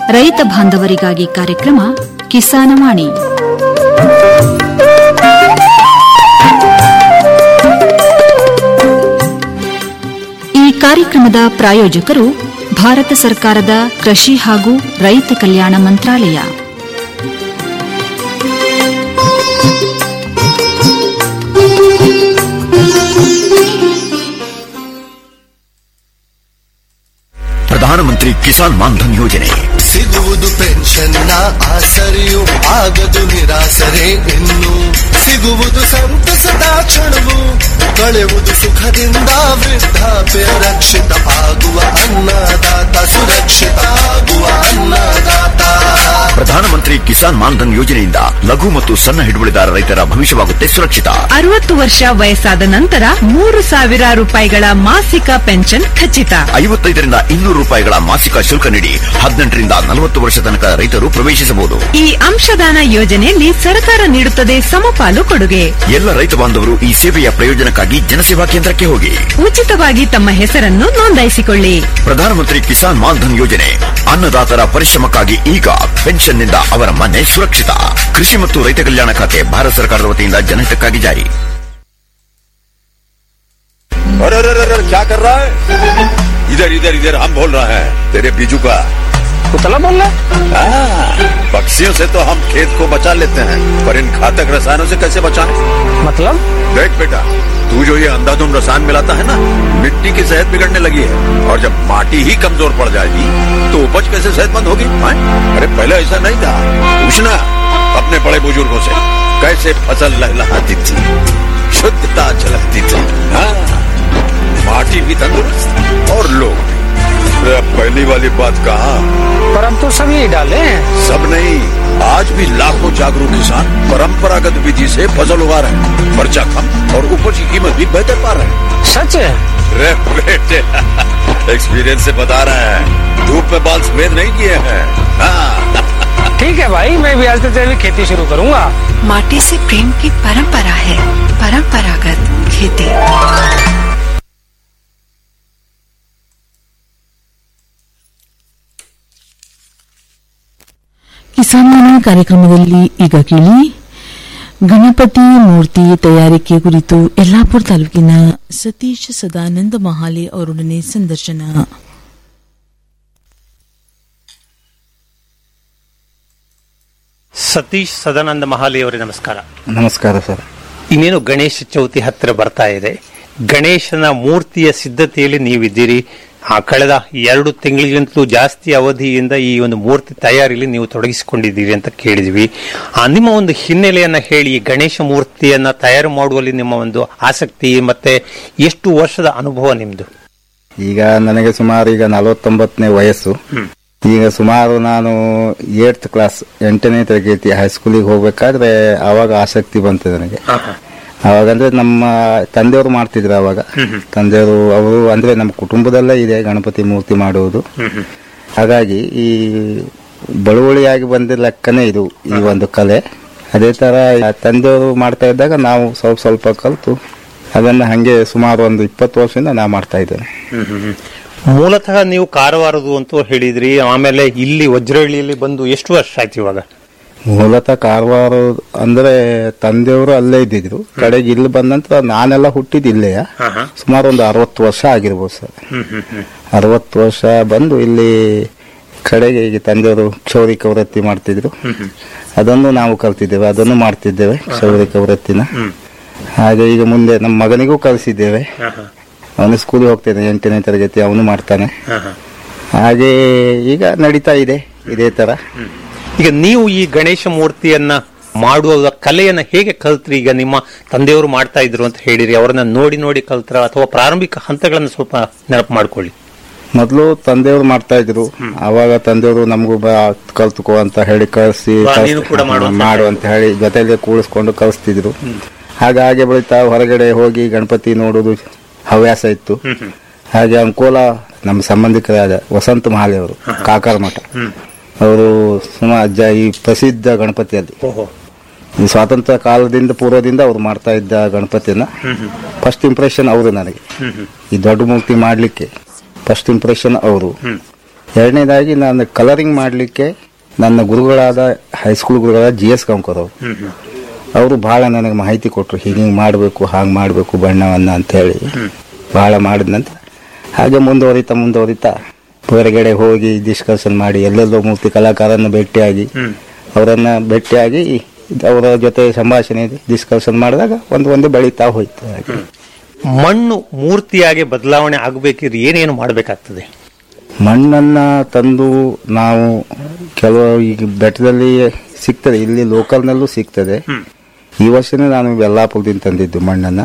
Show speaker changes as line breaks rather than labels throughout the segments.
ರೈತ ಬಾಂಧವರಿಗಾಗಿ ಕಾರ್ಯಕ್ರಮ ಕಿಸಾನವಾಣಿ ಈ ಕಾರ್ಯಕ್ರಮದ ಪ್ರಾಯೋಜಕರು ಭಾರತ ಸರ್ಕಾರದ ಕೃಷಿ ಹಾಗೂ ರೈತ ಕಲ್ಯಾಣ ಮಂತ್ರಾಲಯ
ಪ್ರಧಾನಮಂತ್ರಿ ಕಿಸಾನ್ ಮಾನ್ಧನ್ ಯೋಜನೆ
ಸಿಗುವುದು ಪೆನ್ಷನ್ನ ಆಸರೆಯು ಆಗದು ನಿರಾಸರೆ ಇನ್ನು ಸಿಗುವುದು ಸಂತಸದ ಕ್ಷಣವು ಕಳೆಯುವುದು ಸುಖದಿಂದ ವೃದ್ಧಾಪ್ಯ ರಕ್ಷಿತ ಆಗುವ ಅನ್ನದಾತ ಸುರಕ್ಷಿತ ಆಗುವ ಅನ್ನದಾತ
ಪ್ರಧಾನಮಂತ್ರಿ ಕಿಸಾನ್ ಮಾನ್ಧನ್ ಯೋಜನೆಯಿಂದ ಲಘು ಮತ್ತು ಸಣ್ಣ ಹಿಡುವಳಿದಾರ ರೈತರ ಭವಿಷ್ಯವಾಗುತ್ತೆ ಸುರಕ್ಷಿತ
ಅರವತ್ತು ವರ್ಷ ವಯಸ್ಸಾದ ನಂತರ ಮೂರು ಸಾವಿರ ರೂಪಾಯಿಗಳ ಮಾಸಿಕ ಪೆನ್ಷನ್ ಖಚಿತ
ಐವತ್ತೈದರಿಂದ ಇನ್ನೂರು ರೂಪಾಯಿಗಳ ಮಾಸಿಕ ಶುಲ್ಕ ನೀಡಿ ಹದಿನೆಂಟರಿಂದ ನಲವತ್ತು ವರ್ಷ ತನಕ ರೈತರು ಪ್ರವೇಶಿಸಬಹುದು
ಈ ಅಂಶದಾನ ಯೋಜನೆಯಲ್ಲಿ ಸರ್ಕಾರ ನೀಡುತ್ತದೆ ಸಮಪಾಲು ಕೊಡುಗೆ
ಎಲ್ಲ ರೈತ ಬಾಂಧವರು ಈ ಸೇವೆಯ ಪ್ರಯೋಜನಕ್ಕಾಗಿ ಜನಸೇವಾ ಕೇಂದ್ರಕ್ಕೆ ಹೋಗಿ
ಉಚಿತವಾಗಿ ತಮ್ಮ ಹೆಸರನ್ನು ನೋಂದಾಯಿಸಿಕೊಳ್ಳಿ
ಪ್ರಧಾನಮಂತ್ರಿ ಕಿಸಾನ್ ಮಾನ್ಧನ್ ಯೋಜನೆ ಅನ್ನದಾತರ ಪರಿಶ್ರಮಕ್ಕಾಗಿ ಈಗ ಪೆನ್ಷನ್ನಿಂದ ಅವರ ಮನೆ ಸುರಕ್ಷಿತ ಕೃಷಿ ಮತ್ತು ರೈತ ಕಲ್ಯಾಣ ಖಾತೆ ಭಾರತ ಸರ್ಕಾರದ ವತಿಯಿಂದ ಜನಹಿತಕ್ಕಾಗಿ ಜಾರಿ
अरे अरे अरे अरे, क्या कर रहा है इधर इधर इधर हम बोल रहे हैं तेरे बीजू का
कुतला बोल रहा
हाँ, पक्षियों से तो हम खेत को बचा लेते हैं पर इन घातक रसायनों से कैसे बचाएं?
मतलब
देख बेटा तू जो ये अंधाधुंध रसायन मिलाता है ना मिट्टी की सेहत बिगड़ने लगी है और जब माटी ही कमजोर पड़ जाएगी तो उपज कैसे सेहतमंद होगी हाँ? अरे पहले ऐसा नहीं था पूछना अपने बड़े बुजुर्गों से कैसे फसल लहलहाती थी शुद्धता झलकती थी हाँ माटी भी तंदुरुस्त और लोग भी अरे अब पहली वाली बात कहा
पर हम तो सब यही डाले हैं
सब नहीं आज भी लाखों जागरूक किसान परंपरागत विधि से फसल उगा रहे हैं खर्चा कम और उपज की कीमत भी बेहतर पा रहे हैं
सच है
रे बेटे एक्सपीरियंस से बता रहे हैं धूप में बाल सफेद नहीं किए हैं हाँ
ठीक है भाई मैं भी आज से जैविक खेती शुरू करूंगा
माटी से प्रेम की परंपरा है परंपरागत खेती
ಕಿಸಾನ್ವಾಣಿ ಕಾರ್ಯಕ್ರಮದಲ್ಲಿ ಈಗ ಕೇಳಿ ಗಣಪತಿ ಮೂರ್ತಿ ತಯಾರಿಕೆ ಕುರಿತು ಯಲ್ಲಾಪುರ ತಾಲೂಕಿನ ಸತೀಶ್ ಸದಾನಂದ ಮಹಾಲೆ ಅವರೊಡನೆ ಸಂದರ್ಶನ
ಸತೀಶ್ ಸದಾನಂದ ಮಹಾಲಿ ಅವರೇ ನಮಸ್ಕಾರ
ನಮಸ್ಕಾರ ಸರ್
ಇನ್ನೇನು ಗಣೇಶ ಚೌತಿ ಹತ್ತಿರ ಬರ್ತಾ ಇದೆ ಗಣೇಶನ ಮೂರ್ತಿಯ ಸಿದ್ಧತೆಯಲ್ಲಿ ನೀವಿದ್ದೀರಿ ಆ ಕಳೆದ ಎರಡು ತಿಂಗಳಿಗಿಂತಲೂ ಜಾಸ್ತಿ ಅವಧಿಯಿಂದ ಈ ಒಂದು ಮೂರ್ತಿ ತಯಾರಿಯಲ್ಲಿ ನೀವು ತೊಡಗಿಸಿಕೊಂಡಿದ್ದೀರಿ ಅಂತ ಕೇಳಿದ್ವಿ ಆ ನಿಮ್ಮ ಒಂದು ಹಿನ್ನೆಲೆಯನ್ನ ಹೇಳಿ ಈ ಗಣೇಶ ಮೂರ್ತಿಯನ್ನ ತಯಾರು ಮಾಡುವಲ್ಲಿ ನಿಮ್ಮ ಒಂದು ಆಸಕ್ತಿ ಮತ್ತೆ ಎಷ್ಟು ವರ್ಷದ ಅನುಭವ ನಿಮ್ದು
ಈಗ ನನಗೆ ಸುಮಾರು ಈಗ ನಲವತ್ತೊಂಬತ್ತನೇ ವಯಸ್ಸು ಈಗ ಸುಮಾರು ನಾನು ಏಟ್ತ್ ಕ್ಲಾಸ್ ಎಂಟನೇ ತರಗತಿ ಹೈಸ್ಕೂಲಿಗೆ ಹೋಗ್ಬೇಕಾದ್ರೆ ಆವಾಗ ಆಸಕ್ತಿ ಬಂತು ನನಗೆ ಅವಾಗ ಅಂದ್ರೆ ನಮ್ಮ ತಂದೆಯವರು ಮಾಡ್ತಿದ್ರು ಅವಾಗ ತಂದೆಯವರು ಅವರು ಅಂದ್ರೆ ನಮ್ಮ ಕುಟುಂಬದಲ್ಲೇ ಇದೆ ಗಣಪತಿ ಮೂರ್ತಿ ಮಾಡುವುದು ಹಾಗಾಗಿ ಈ ಬಳುವಳಿಯಾಗಿ ಬಂದ ಲೆಕ್ಕನೇ ಇದು ಈ ಒಂದು ಕಲೆ ಅದೇ ತರ ತಂದೆಯವರು ಮಾಡ್ತಾ ಇದ್ದಾಗ ನಾವು ಸ್ವಲ್ಪ ಸ್ವಲ್ಪ ಕಲಿತು ಅದನ್ನ ಹಂಗೆ ಸುಮಾರು ಒಂದು ಇಪ್ಪತ್ತು ವರ್ಷದಿಂದ ನಾ ಮಾಡ್ತಾ ಇದ್ದೇನೆ
ಮೂಲತಃ ನೀವು ಕಾರವಾರದು ಅಂತ ಹೇಳಿದ್ರಿ ಆಮೇಲೆ ಇಲ್ಲಿ ವಜ್ರಹಳ್ಳಿಯಲ್ಲಿ ಬಂದು ಎಷ್ಟು ವರ್ಷ ಆಯ್ತು ಇವಾಗ
ಮೂಲತಃ ಕಾರವಾರ ಅಂದ್ರೆ ತಂದೆಯವರು ಅಲ್ಲೇ ಇದ್ದಿದ್ರು ಕಡೆಗೆ ಇಲ್ಲಿ ಬಂದ ನಂತರ ನಾನೆಲ್ಲ ಹುಟ್ಟಿದ್ ಇಲ್ಲೆಯ ಸುಮಾರು ಒಂದು ಅರವತ್ತು ವರ್ಷ ಆಗಿರ್ಬೋದು ಸರ್ ಅರವತ್ತು ವರ್ಷ ಬಂದು ಇಲ್ಲಿ ಕಡೆಗೆ ಈಗ ತಂದೆಯವರು ಕ್ಷೌರಿಕ ವೃತ್ತಿ ಮಾಡ್ತಿದ್ರು ಅದನ್ನು ನಾವು ಕಲ್ತಿದ್ದೇವೆ ಅದನ್ನು ಮಾಡ್ತಿದ್ದೇವೆ ಕ್ಷೌರಿಕ ವೃತ್ತಿನ ಹಾಗೆ ಈಗ ಮುಂದೆ ನಮ್ಮ ಮಗನಿಗೂ ಕಲಿಸಿದ್ದೇವೆ ಅವನು ಸ್ಕೂಲಿಗೆ ಹೋಗ್ತಾನೆ ಎಂಟನೇ ತರಗತಿ ಅವನು ಮಾಡ್ತಾನೆ ಹಾಗೆ ಈಗ ನಡೀತಾ ಇದೆ ಇದೇ ತರ
ಈಗ ನೀವು ಈ ಗಣೇಶ ಮೂರ್ತಿಯನ್ನ ಮಾಡುವ ಕಲೆಯನ್ನ ಹೇಗೆ ಕಲ್ತ್ರಿ ಈಗ ನಿಮ್ಮ ತಂದೆಯವರು ಮಾಡ್ತಾ ಇದ್ರು ಅಂತ ಹೇಳಿರಿ ಅವರನ್ನ ನೋಡಿ ನೋಡಿ ಕಲ್ತ್ರ ಅಥವಾ ಪ್ರಾರಂಭಿಕ ಹಂತಗಳನ್ನು ಸ್ವಲ್ಪ ನೆನಪು ಮಾಡ್ಕೊಳ್ಳಿ
ಮೊದಲು ತಂದೆಯವರು ಮಾಡ್ತಾ ಇದ್ರು ಅವಾಗ ತಂದೆಯವರು ನಮಗೂ ಬಾ ಕಲ್ತ್ಕೋ ಅಂತ ಹೇಳಿ ಕಳಿಸಿ
ಬಾ, ನೀನು ಕೂಡ ಮಾಡು ಅಂತ
ಮಾಡು ಅಂತ ಹೇಳಿ ಜೊತೆಗೆ ಕೂಡಿಸ್ಕೊಂಡು ಕಳಿಸ್ತಿದ್ರು ಹಾಗೆ ಹಾಗೆ ಬೆಳಿತಾ ಹೊರಗಡೆ ಹೋಗಿ ಗಣಪತಿ ನೋಡುದು ಹವ್ಯಾಸ ಇತ್ತು ಹಾಗೆ ಅನುಕೂಲ ನಮ್ಮ ಸಂಬಂಧಿಕರಾದ ವಸಂತ ಮಹಾಲಿ ಅವರು ಕಾಕರ ಮಠ ಅವರು ಸುಮಾರು ಜ- ಈ ಪ್ರಸಿದ್ಧ ಗಣಪತಿಯಲ್ಲಿ ಈ ಸ್ವಾತಂತ್ರ್ಯ ಕಾಲದಿಂದ ಪೂರ್ವದಿಂದ ಅವ್ರು ಮಾಡ್ತಾ ಇದ್ದ ಗಣಪತಿಯನ್ನ ಫಸ್ಟ್ ಇಂಪ್ರೆಷನ್ ಅವರು ನನಗೆ ಈ ದೊಡ್ಡ ಮೂರ್ತಿ ಮಾಡ್ಲಿಕ್ಕೆ ಫಸ್ಟ್ ಇಂಪ್ರೆಷನ್ ಅವರು ಎರಡನೇದಾಗಿ ನಾನು ಕಲರಿಂಗ್ ಮಾಡಲಿಕ್ಕೆ ನನ್ನ ಗುರುಗಳಾದ ಹೈಸ್ಕೂಲ್ ಗುರುಗಳಾದ ಜಿ ಎಸ್ ಕಂಕರ್ ಅವರು ಅವರು ಬಹಳ ನನಗೆ ಮಾಹಿತಿ ಕೊಟ್ಟರು ಹೀಗೆ ಹಿಂಗೆ ಮಾಡಬೇಕು ಹಾಗೆ ಮಾಡಬೇಕು ಬಣ್ಣವನ್ನ ಅಂತ ಹೇಳಿ ಬಹಳ ಮಾಡಿದ ನಂತರ ಹಾಗೆ ಮುಂದುವರಿತಾ ಮುಂದುವರಿತಾ ಹೊರಗಡೆ ಹೋಗಿ ಡಿಸ್ಕಷನ್ ಮಾಡಿ ಎಲ್ಲೆಲ್ಲೋ ಮೂರ್ತಿ ಕಲಾಕಾರನ್ನ ಭೇಟಿಯಾಗಿ ಅವರನ್ನ ಭೇಟಿಯಾಗಿ ಅವರ ಜೊತೆ ಸಂಭಾಷಣೆ ಡಿಸ್ಕಷನ್ ಮಾಡಿದಾಗ ಒಂದು ಒಂದು ಬೆಳೀತಾ ಹೋಯ್ತು ಹಾಗೆ
ಮಣ್ಣು ಮೂರ್ತಿಯಾಗಿ ಬದಲಾವಣೆ ಆಗಬೇಕಿದ್ರೆ ಏನೇನು ಮಾಡಬೇಕಾಗ್ತದೆ
ಮಣ್ಣನ್ನ ತಂದು ನಾವು ಕೆಲವು ಈಗ ಬೆಟ್ಟದಲ್ಲಿ ಸಿಗ್ತದೆ ಇಲ್ಲಿ ಲೋಕಲ್ನಲ್ಲೂ ಸಿಗ್ತದೆ ಈ ವರ್ಷನೇ ನಾನು ಬೆಲ್ಲಾಪುರದಿಂದ ತಂದಿದ್ದು ಮಣ್ಣನ್ನ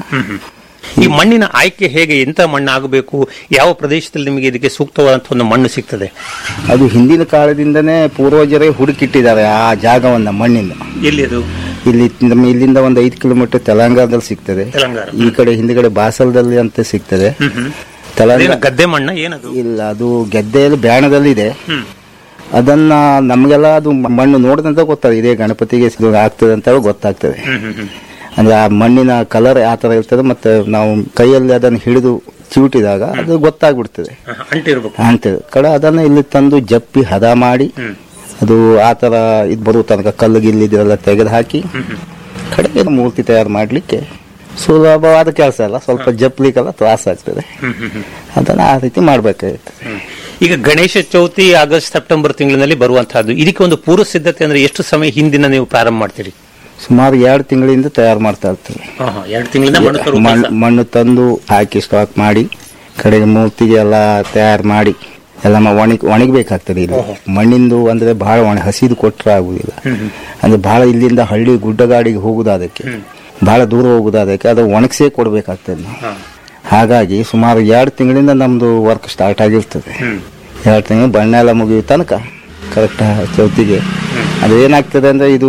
ಈ ಮಣ್ಣಿನ ಆಯ್ಕೆ ಹೇಗೆ ಎಂತ ಮಣ್ಣು ಆಗಬೇಕು ಯಾವ ಪ್ರದೇಶದಲ್ಲಿ ನಿಮಗೆ ಇದಕ್ಕೆ ಸೂಕ್ತವಾದಂತಹ ಒಂದು ಮಣ್ಣು ಸಿಗ್ತದೆ
ಅದು ಹಿಂದಿನ ಕಾಲದಿಂದನೇ ಪೂರ್ವಜರೇ ಹುಡುಕಿಟ್ಟಿದ್ದಾರೆ ಆ ಜಾಗವನ್ನ ಮಣ್ಣಿನ
ಎಲ್ಲಿ ಅದು
ಇಲ್ಲಿ ನಮ್ಮ ಇಲ್ಲಿಂದ ಒಂದು ಐದು ಕಿಲೋಮೀಟರ್ ತೆಲಂಗಾಣದಲ್ಲಿ ಸಿಗ್ತದೆ
ತೆಲಂಗಾಣ.
ಈ ಕಡೆ ಹಿಂದ್ಗಡೆ ಬಾಸಲದಲ್ಲಿ ಅಂತ ಸಿಗ್ತದೆ ತೆಲಂಗಾಣ
ಅದೇನು ಗದ್ದೆ ಮಣ್ಣ ಏನದು
ಇಲ್ಲ ಅದು ಗೆದ್ದೆಯಲ್ಲಿ ಬ್ಯಾಣದಲ್ಲಿ ಇದೆ ಅದನ್ನ ನಮಗೆಲ್ಲ ಅದು ಮಣ್ಣು ನೋಡಿದಂತ ಗೊತ್ತಾಗ್ತದೆ ಇದೇ ಗಣಪತಿಗೆ ಇದು ಆಗ್ತದೆ ಅಂತ ಹೇಳಿ ಗೊತ್ತಾಗ್ತದೆ ಅಂದ್ರೆ ಆ ಮಣ್ಣಿನ ಕಲರ್ ಯಾವ ತರ ಇರ್ತದೆ ಮತ್ತೆ ನಾವು ಕೈಯಲ್ಲಿ ಅದನ್ನು ಹಿಡಿದು ಚಿವುಟಿದಾಗ ಅದು ಗೊತ್ತಾಗ್ಬಿಡ್ತದೆ
ಅಂಟಿರ್ಬೇಕು
ಅಂತೇಳಿ ಕಡೆ ಅದನ್ನ ಇಲ್ಲಿ ತಂದು ಜಪ್ಪಿ ಹದ ಮಾಡಿ ಅದು ಆ ತರ ಇದು ಬರುವ ತನಕ ಕಲ್ಲು ಗಿಲ್ಲು ಇದೆಲ್ಲ ತೆಗೆದು ಹಾಕಿ ಕಡೆಗೆ ಮೂರ್ತಿ ತಯಾರು ಮಾಡ್ಲಿಕ್ಕೆ ಸುಲಭವಾದ ಕೆಲಸ ಅಲ್ಲ ಸ್ವಲ್ಪ ಜಪ್ಲಿಕ್ಕೆಲ್ಲ ತ್ರಾಸ ಆಗ್ತದೆ ಅದನ್ನ ಆ ರೀತಿ ಮಾಡ್ಬೇಕಾಗಿರ್ತದೆ
ಈಗ ಗಣೇಶ ಚೌತಿ ಆಗಸ್ಟ್ ಸೆಪ್ಟೆಂಬರ್ ತಿಂಗಳಿನಲ್ಲಿ ಬರುವಂತಹದ್ದು ಇದಕ್ಕೆ ಒಂದು ಪೂರ್ವ ಸಿದ್ಧತೆ ಅಂದ್ರೆ ಎಷ್ಟು ಸಮಯ ಹಿಂದಿನ ನೀವು ಪ್ರಾರಂಭ ಮಾಡ್ತೀರಿ
ಸುಮಾರು ಎರಡು ತಿಂಗಳಿಂದ ತಯಾರು ಮಾಡ್ತಾ ಇರ್ತೀವಿ
ಎರಡು ತಿಂಗಳಿಂದ ಮಣ್ಣು ತರುವ
ಮಣ್ಣು
ಕೆಲ್ಸ.
ಮಣ್ಣು ತಂದು ಹಾಕಿ ಸ್ಟಾಕ್ ಮಾಡಿ ಕಡೆಗೆ ಮೂರ್ತಿಗೆ ಎಲ್ಲ ತಯಾರು ಮಾಡಿ ಎಲ್ಲ ಮ- ಒಣಗಿ ಒಣಗಬೇಕಾಗ್ತದೆ ಇಲ್ಲಿ ಮಣ್ಣಿಂದು ಅಂದ್ರೆ ಬಹಳ ಒಣ ಹಸಿದು ಕೊಟ್ಟರೆ ಆಗುದಿಲ್ಲ ಅಂದ್ರೆ ಬಹಳ ಇಲ್ಲಿಂದ ಹಳ್ಳಿ ಗುಡ್ಡಗಾಡಿಗೆ ಹೋಗುದಾದಕ್ಕೆ ಬಹಳ ದೂರ ಹೋಗುದಾದಕ್ಕೆ ಅದು ಒಣಗಿಸೇ ಕೊಡ್ಬೇಕಾಗ್ತದೆ ನಾವು ಹಾಗಾಗಿ ಸುಮಾರು ಎರಡು ತಿಂಗಳಿಂದ ನಮ್ದು ವರ್ಕ್ ಸ್ಟಾರ್ಟ್ ಆಗಿರ್ತದೆ ಎರಡು ತಿಂಗಳು ಬಣ್ಣ ಎಲ್ಲ ಮುಗಿಯೋ ತನಕ ಕರೆಕ್ಟ್ ಚೌತಿಗೆ ಅದೇನಾಗ್ತದೆ ಅಂದ್ರೆ ಇದು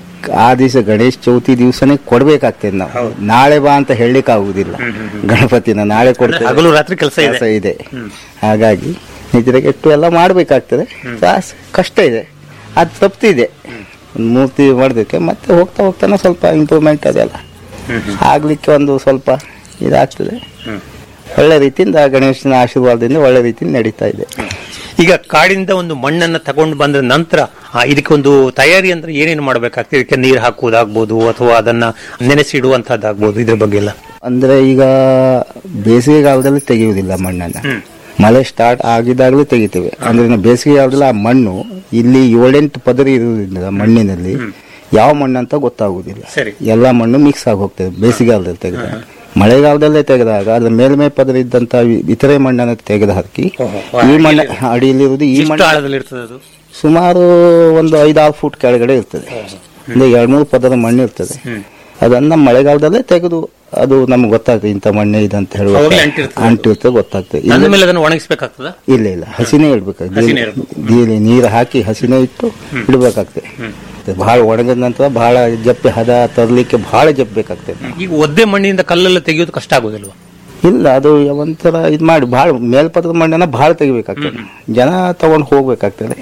ಆ ದಿವಸ ಗಣೇಶ್ ಚೌತಿ ದಿವಸನೇ ಕೊಡ್ಬೇಕಾಗ್ತದೆ ನಾವು ನಾಳೆ ಬಾ ಅಂತ ಹೇಳಲಿಕ್ಕೆ ಆಗುದಿಲ್ಲ ಗಣಪತಿನ ನಾಳೆ ಕೊಡ್ತೇವೆ
ಹಗಲು ರಾತ್ರಿ ಕೆಲಸ ಇದೆ
ಕೆಲಸ ಇದೆ ಹಾಗಾಗಿ ನಿದ್ರೆಗೆಟ್ಟು ಎಲ್ಲ ಮಾಡ್ಬೇಕಾಗ್ತದೆ ತ್ರಾಸ್ ಕಷ್ಟ ಇದೆ ಅದು ತಪ್ಪಿದೆ ಒಂದು ಮೂರ್ತಿ ಮಾಡೋದಕ್ಕೆ ಮತ್ತೆ ಹೋಗ್ತಾ ಹೋಗ್ತಾನೆ ಸ್ವಲ್ಪ ಇಂಪ್ರೂವ್ಮೆಂಟ್ ಅದೆಲ್ಲ ಆಗ್ಲಿಕ್ಕೆ ಒಂದು ಸ್ವಲ್ಪ ಇದಾಗ್ತದೆ ಒಳ್ಳೆ ರೀತಿಯಿಂದ ಗಣೇಶನ ಆಶೀರ್ವಾದದಿಂದ ಒಳ್ಳೆ ರೀತಿಯಿಂದ ನಡೀತಾ ಇದೆ
ಈಗ ಕಾಡಿಂದ ಒಂದು ಮಣ್ಣನ್ನ ತಗೊಂಡು ಬಂದ ನಂತರ ಆ, ಇದಕ್ಕೆ ಒಂದು ತಯಾರಿ ಅಂದ್ರೆ ಏನೇನು ಮಾಡಬೇಕಾಗ್ತದೆ ಇದಕ್ಕೆ ನೀರು ಹಾಕುವುದಾಗ್ಬೋದು ಅಥವಾ ಅದನ್ನ ನೆನೆಸಿಡುವಂತಹದ್ದಾಗ್ಬೋದು ಇದ್ರ ಬಗ್ಗೆ ಎಲ್ಲ
ಅಂದ್ರೆ ಈಗ ಬೇಸಿಗೆಗಾಲದಲ್ಲಿ ತೆಗೆಯುವುದಿಲ್ಲ ಮಣ್ಣನ್ನ ಮಳೆ ಸ್ಟಾರ್ಟ್ ಆಗಿದಾಗಲೂ ತೆಗಿತೇವೆ ಅಂದ್ರೆ ನಾವು ಬೇಸಿಗೆಗಾಲದಲ್ಲಿ ಆ ಮಣ್ಣು ಇಲ್ಲಿ ಏಳೆಂಟು ಪದರಿ ಇರುವುದರಿಂದ ಮಣ್ಣಿನಲ್ಲಿ ಯಾವ ಮಣ್ಣು ಅಂತ ಗೊತ್ತಾಗುವುದಿಲ್ಲ
ಸರಿ.
ಎಲ್ಲ ಮಣ್ಣು ಮಿಕ್ಸ್ ಆಗಿ ಹೋಗ್ತದೆ ಬೇಸಿಗೆಗಾಲದಲ್ಲಿ ತೆಗೆದಾಗ ಮಳೆಗಾಲದಲ್ಲೇ ತೆಗೆದಾಗ ಅದ್ರ ಮೇಲ್ಮೈ ಪದರ ಇದ್ದಂತ ವಿ- ಇತರೆ ಮಣ್ಣನ್ನು ತೆಗೆದು ಹಾಕಿ ಈ ಮಣ್ಣ ಅಡಿಯಲ್ಲಿರುವುದು ಈ
ಎಷ್ಟು
ಮಣ್ಣು
ಆಳದಲ್ಲಿ ಇರ್ತದೆ ಅದು
ಸುಮಾರು ಒಂದು ಐದಾರು ಫುಟ್ ಕೆಳಗಡೆ ಇರ್ತದೆ ಅಂದ್ರೆ ಎರಡ್ ಮೂರು ಪದರ ಮಣ್ಣು ಇರ್ತದೆ ಅದನ್ನ ಮಳೆಗಾಲದಲ್ಲೇ ತೆಗೆದು ಅದು ನಮ್ಗೆ ಗೊತ್ತಾಗ್ತದೆ ಇಂಥ ಮಣ್ಣೆ ಇದೆ ಅಂತ ಹೇಳುವ
ಅವಾಗ್ಲೇ ಅಂಟಿರ್ತದೆ
ಅಂಟಿರ್ತದೆ ಗೊತ್ತಾಗ್ತದೆ
ಅಂದ
ಇಲ್ಲ
ಮೇಲೆ ಅದನ್ನು ಒಣಗಿಸ್ಬೇಕಾಗ್ತದ
ಇಲ್ಲ ಇಲ್ಲ ಹಸಿನೇ ಇಡ್ಬೇಕಾಗ್ತದೆ
ಹಸಿನೇ ಇಡ್ಬೇಕು.
ನೀರು ನೀರು ಹಾಕಿ ಹಸಿನೇ ಇಟ್ಟು ಇಡ್ಬೇಕಾಗ್ತದೆ ಬಹಳ ಒಣಗಿದ ನಂತರ ಬಹಳ ಜಪ್ಪಿ ಹದ ತರಲಿಕ್ಕೆ ಬಹಳ ಜಪ್ ಬೇಕಾಗ್ತದೆ
ಈಗ ಒದ್ದೆ ಮಣ್ಣಿನಿಂದ ಕಲ್ಲೆಲ್ಲ ತೆಗೆಯೋದು ಕಷ್ಟ ಆಗೋದಿಲ್ವಾ
ಇಲ್ಲ ಅದು ಒಂಥರ ಇದು ಮಾಡಿ ಬಹಳ ಮೇಲ್ಪದರದ ಮಣ್ಣನ್ನ ಬಹಳ ತೆಗಿಬೇಕಾಗ್ತದೆ ಜನ ತಗೊಂಡು ಹೋಗ್ಬೇಕಾಗ್ತದೆ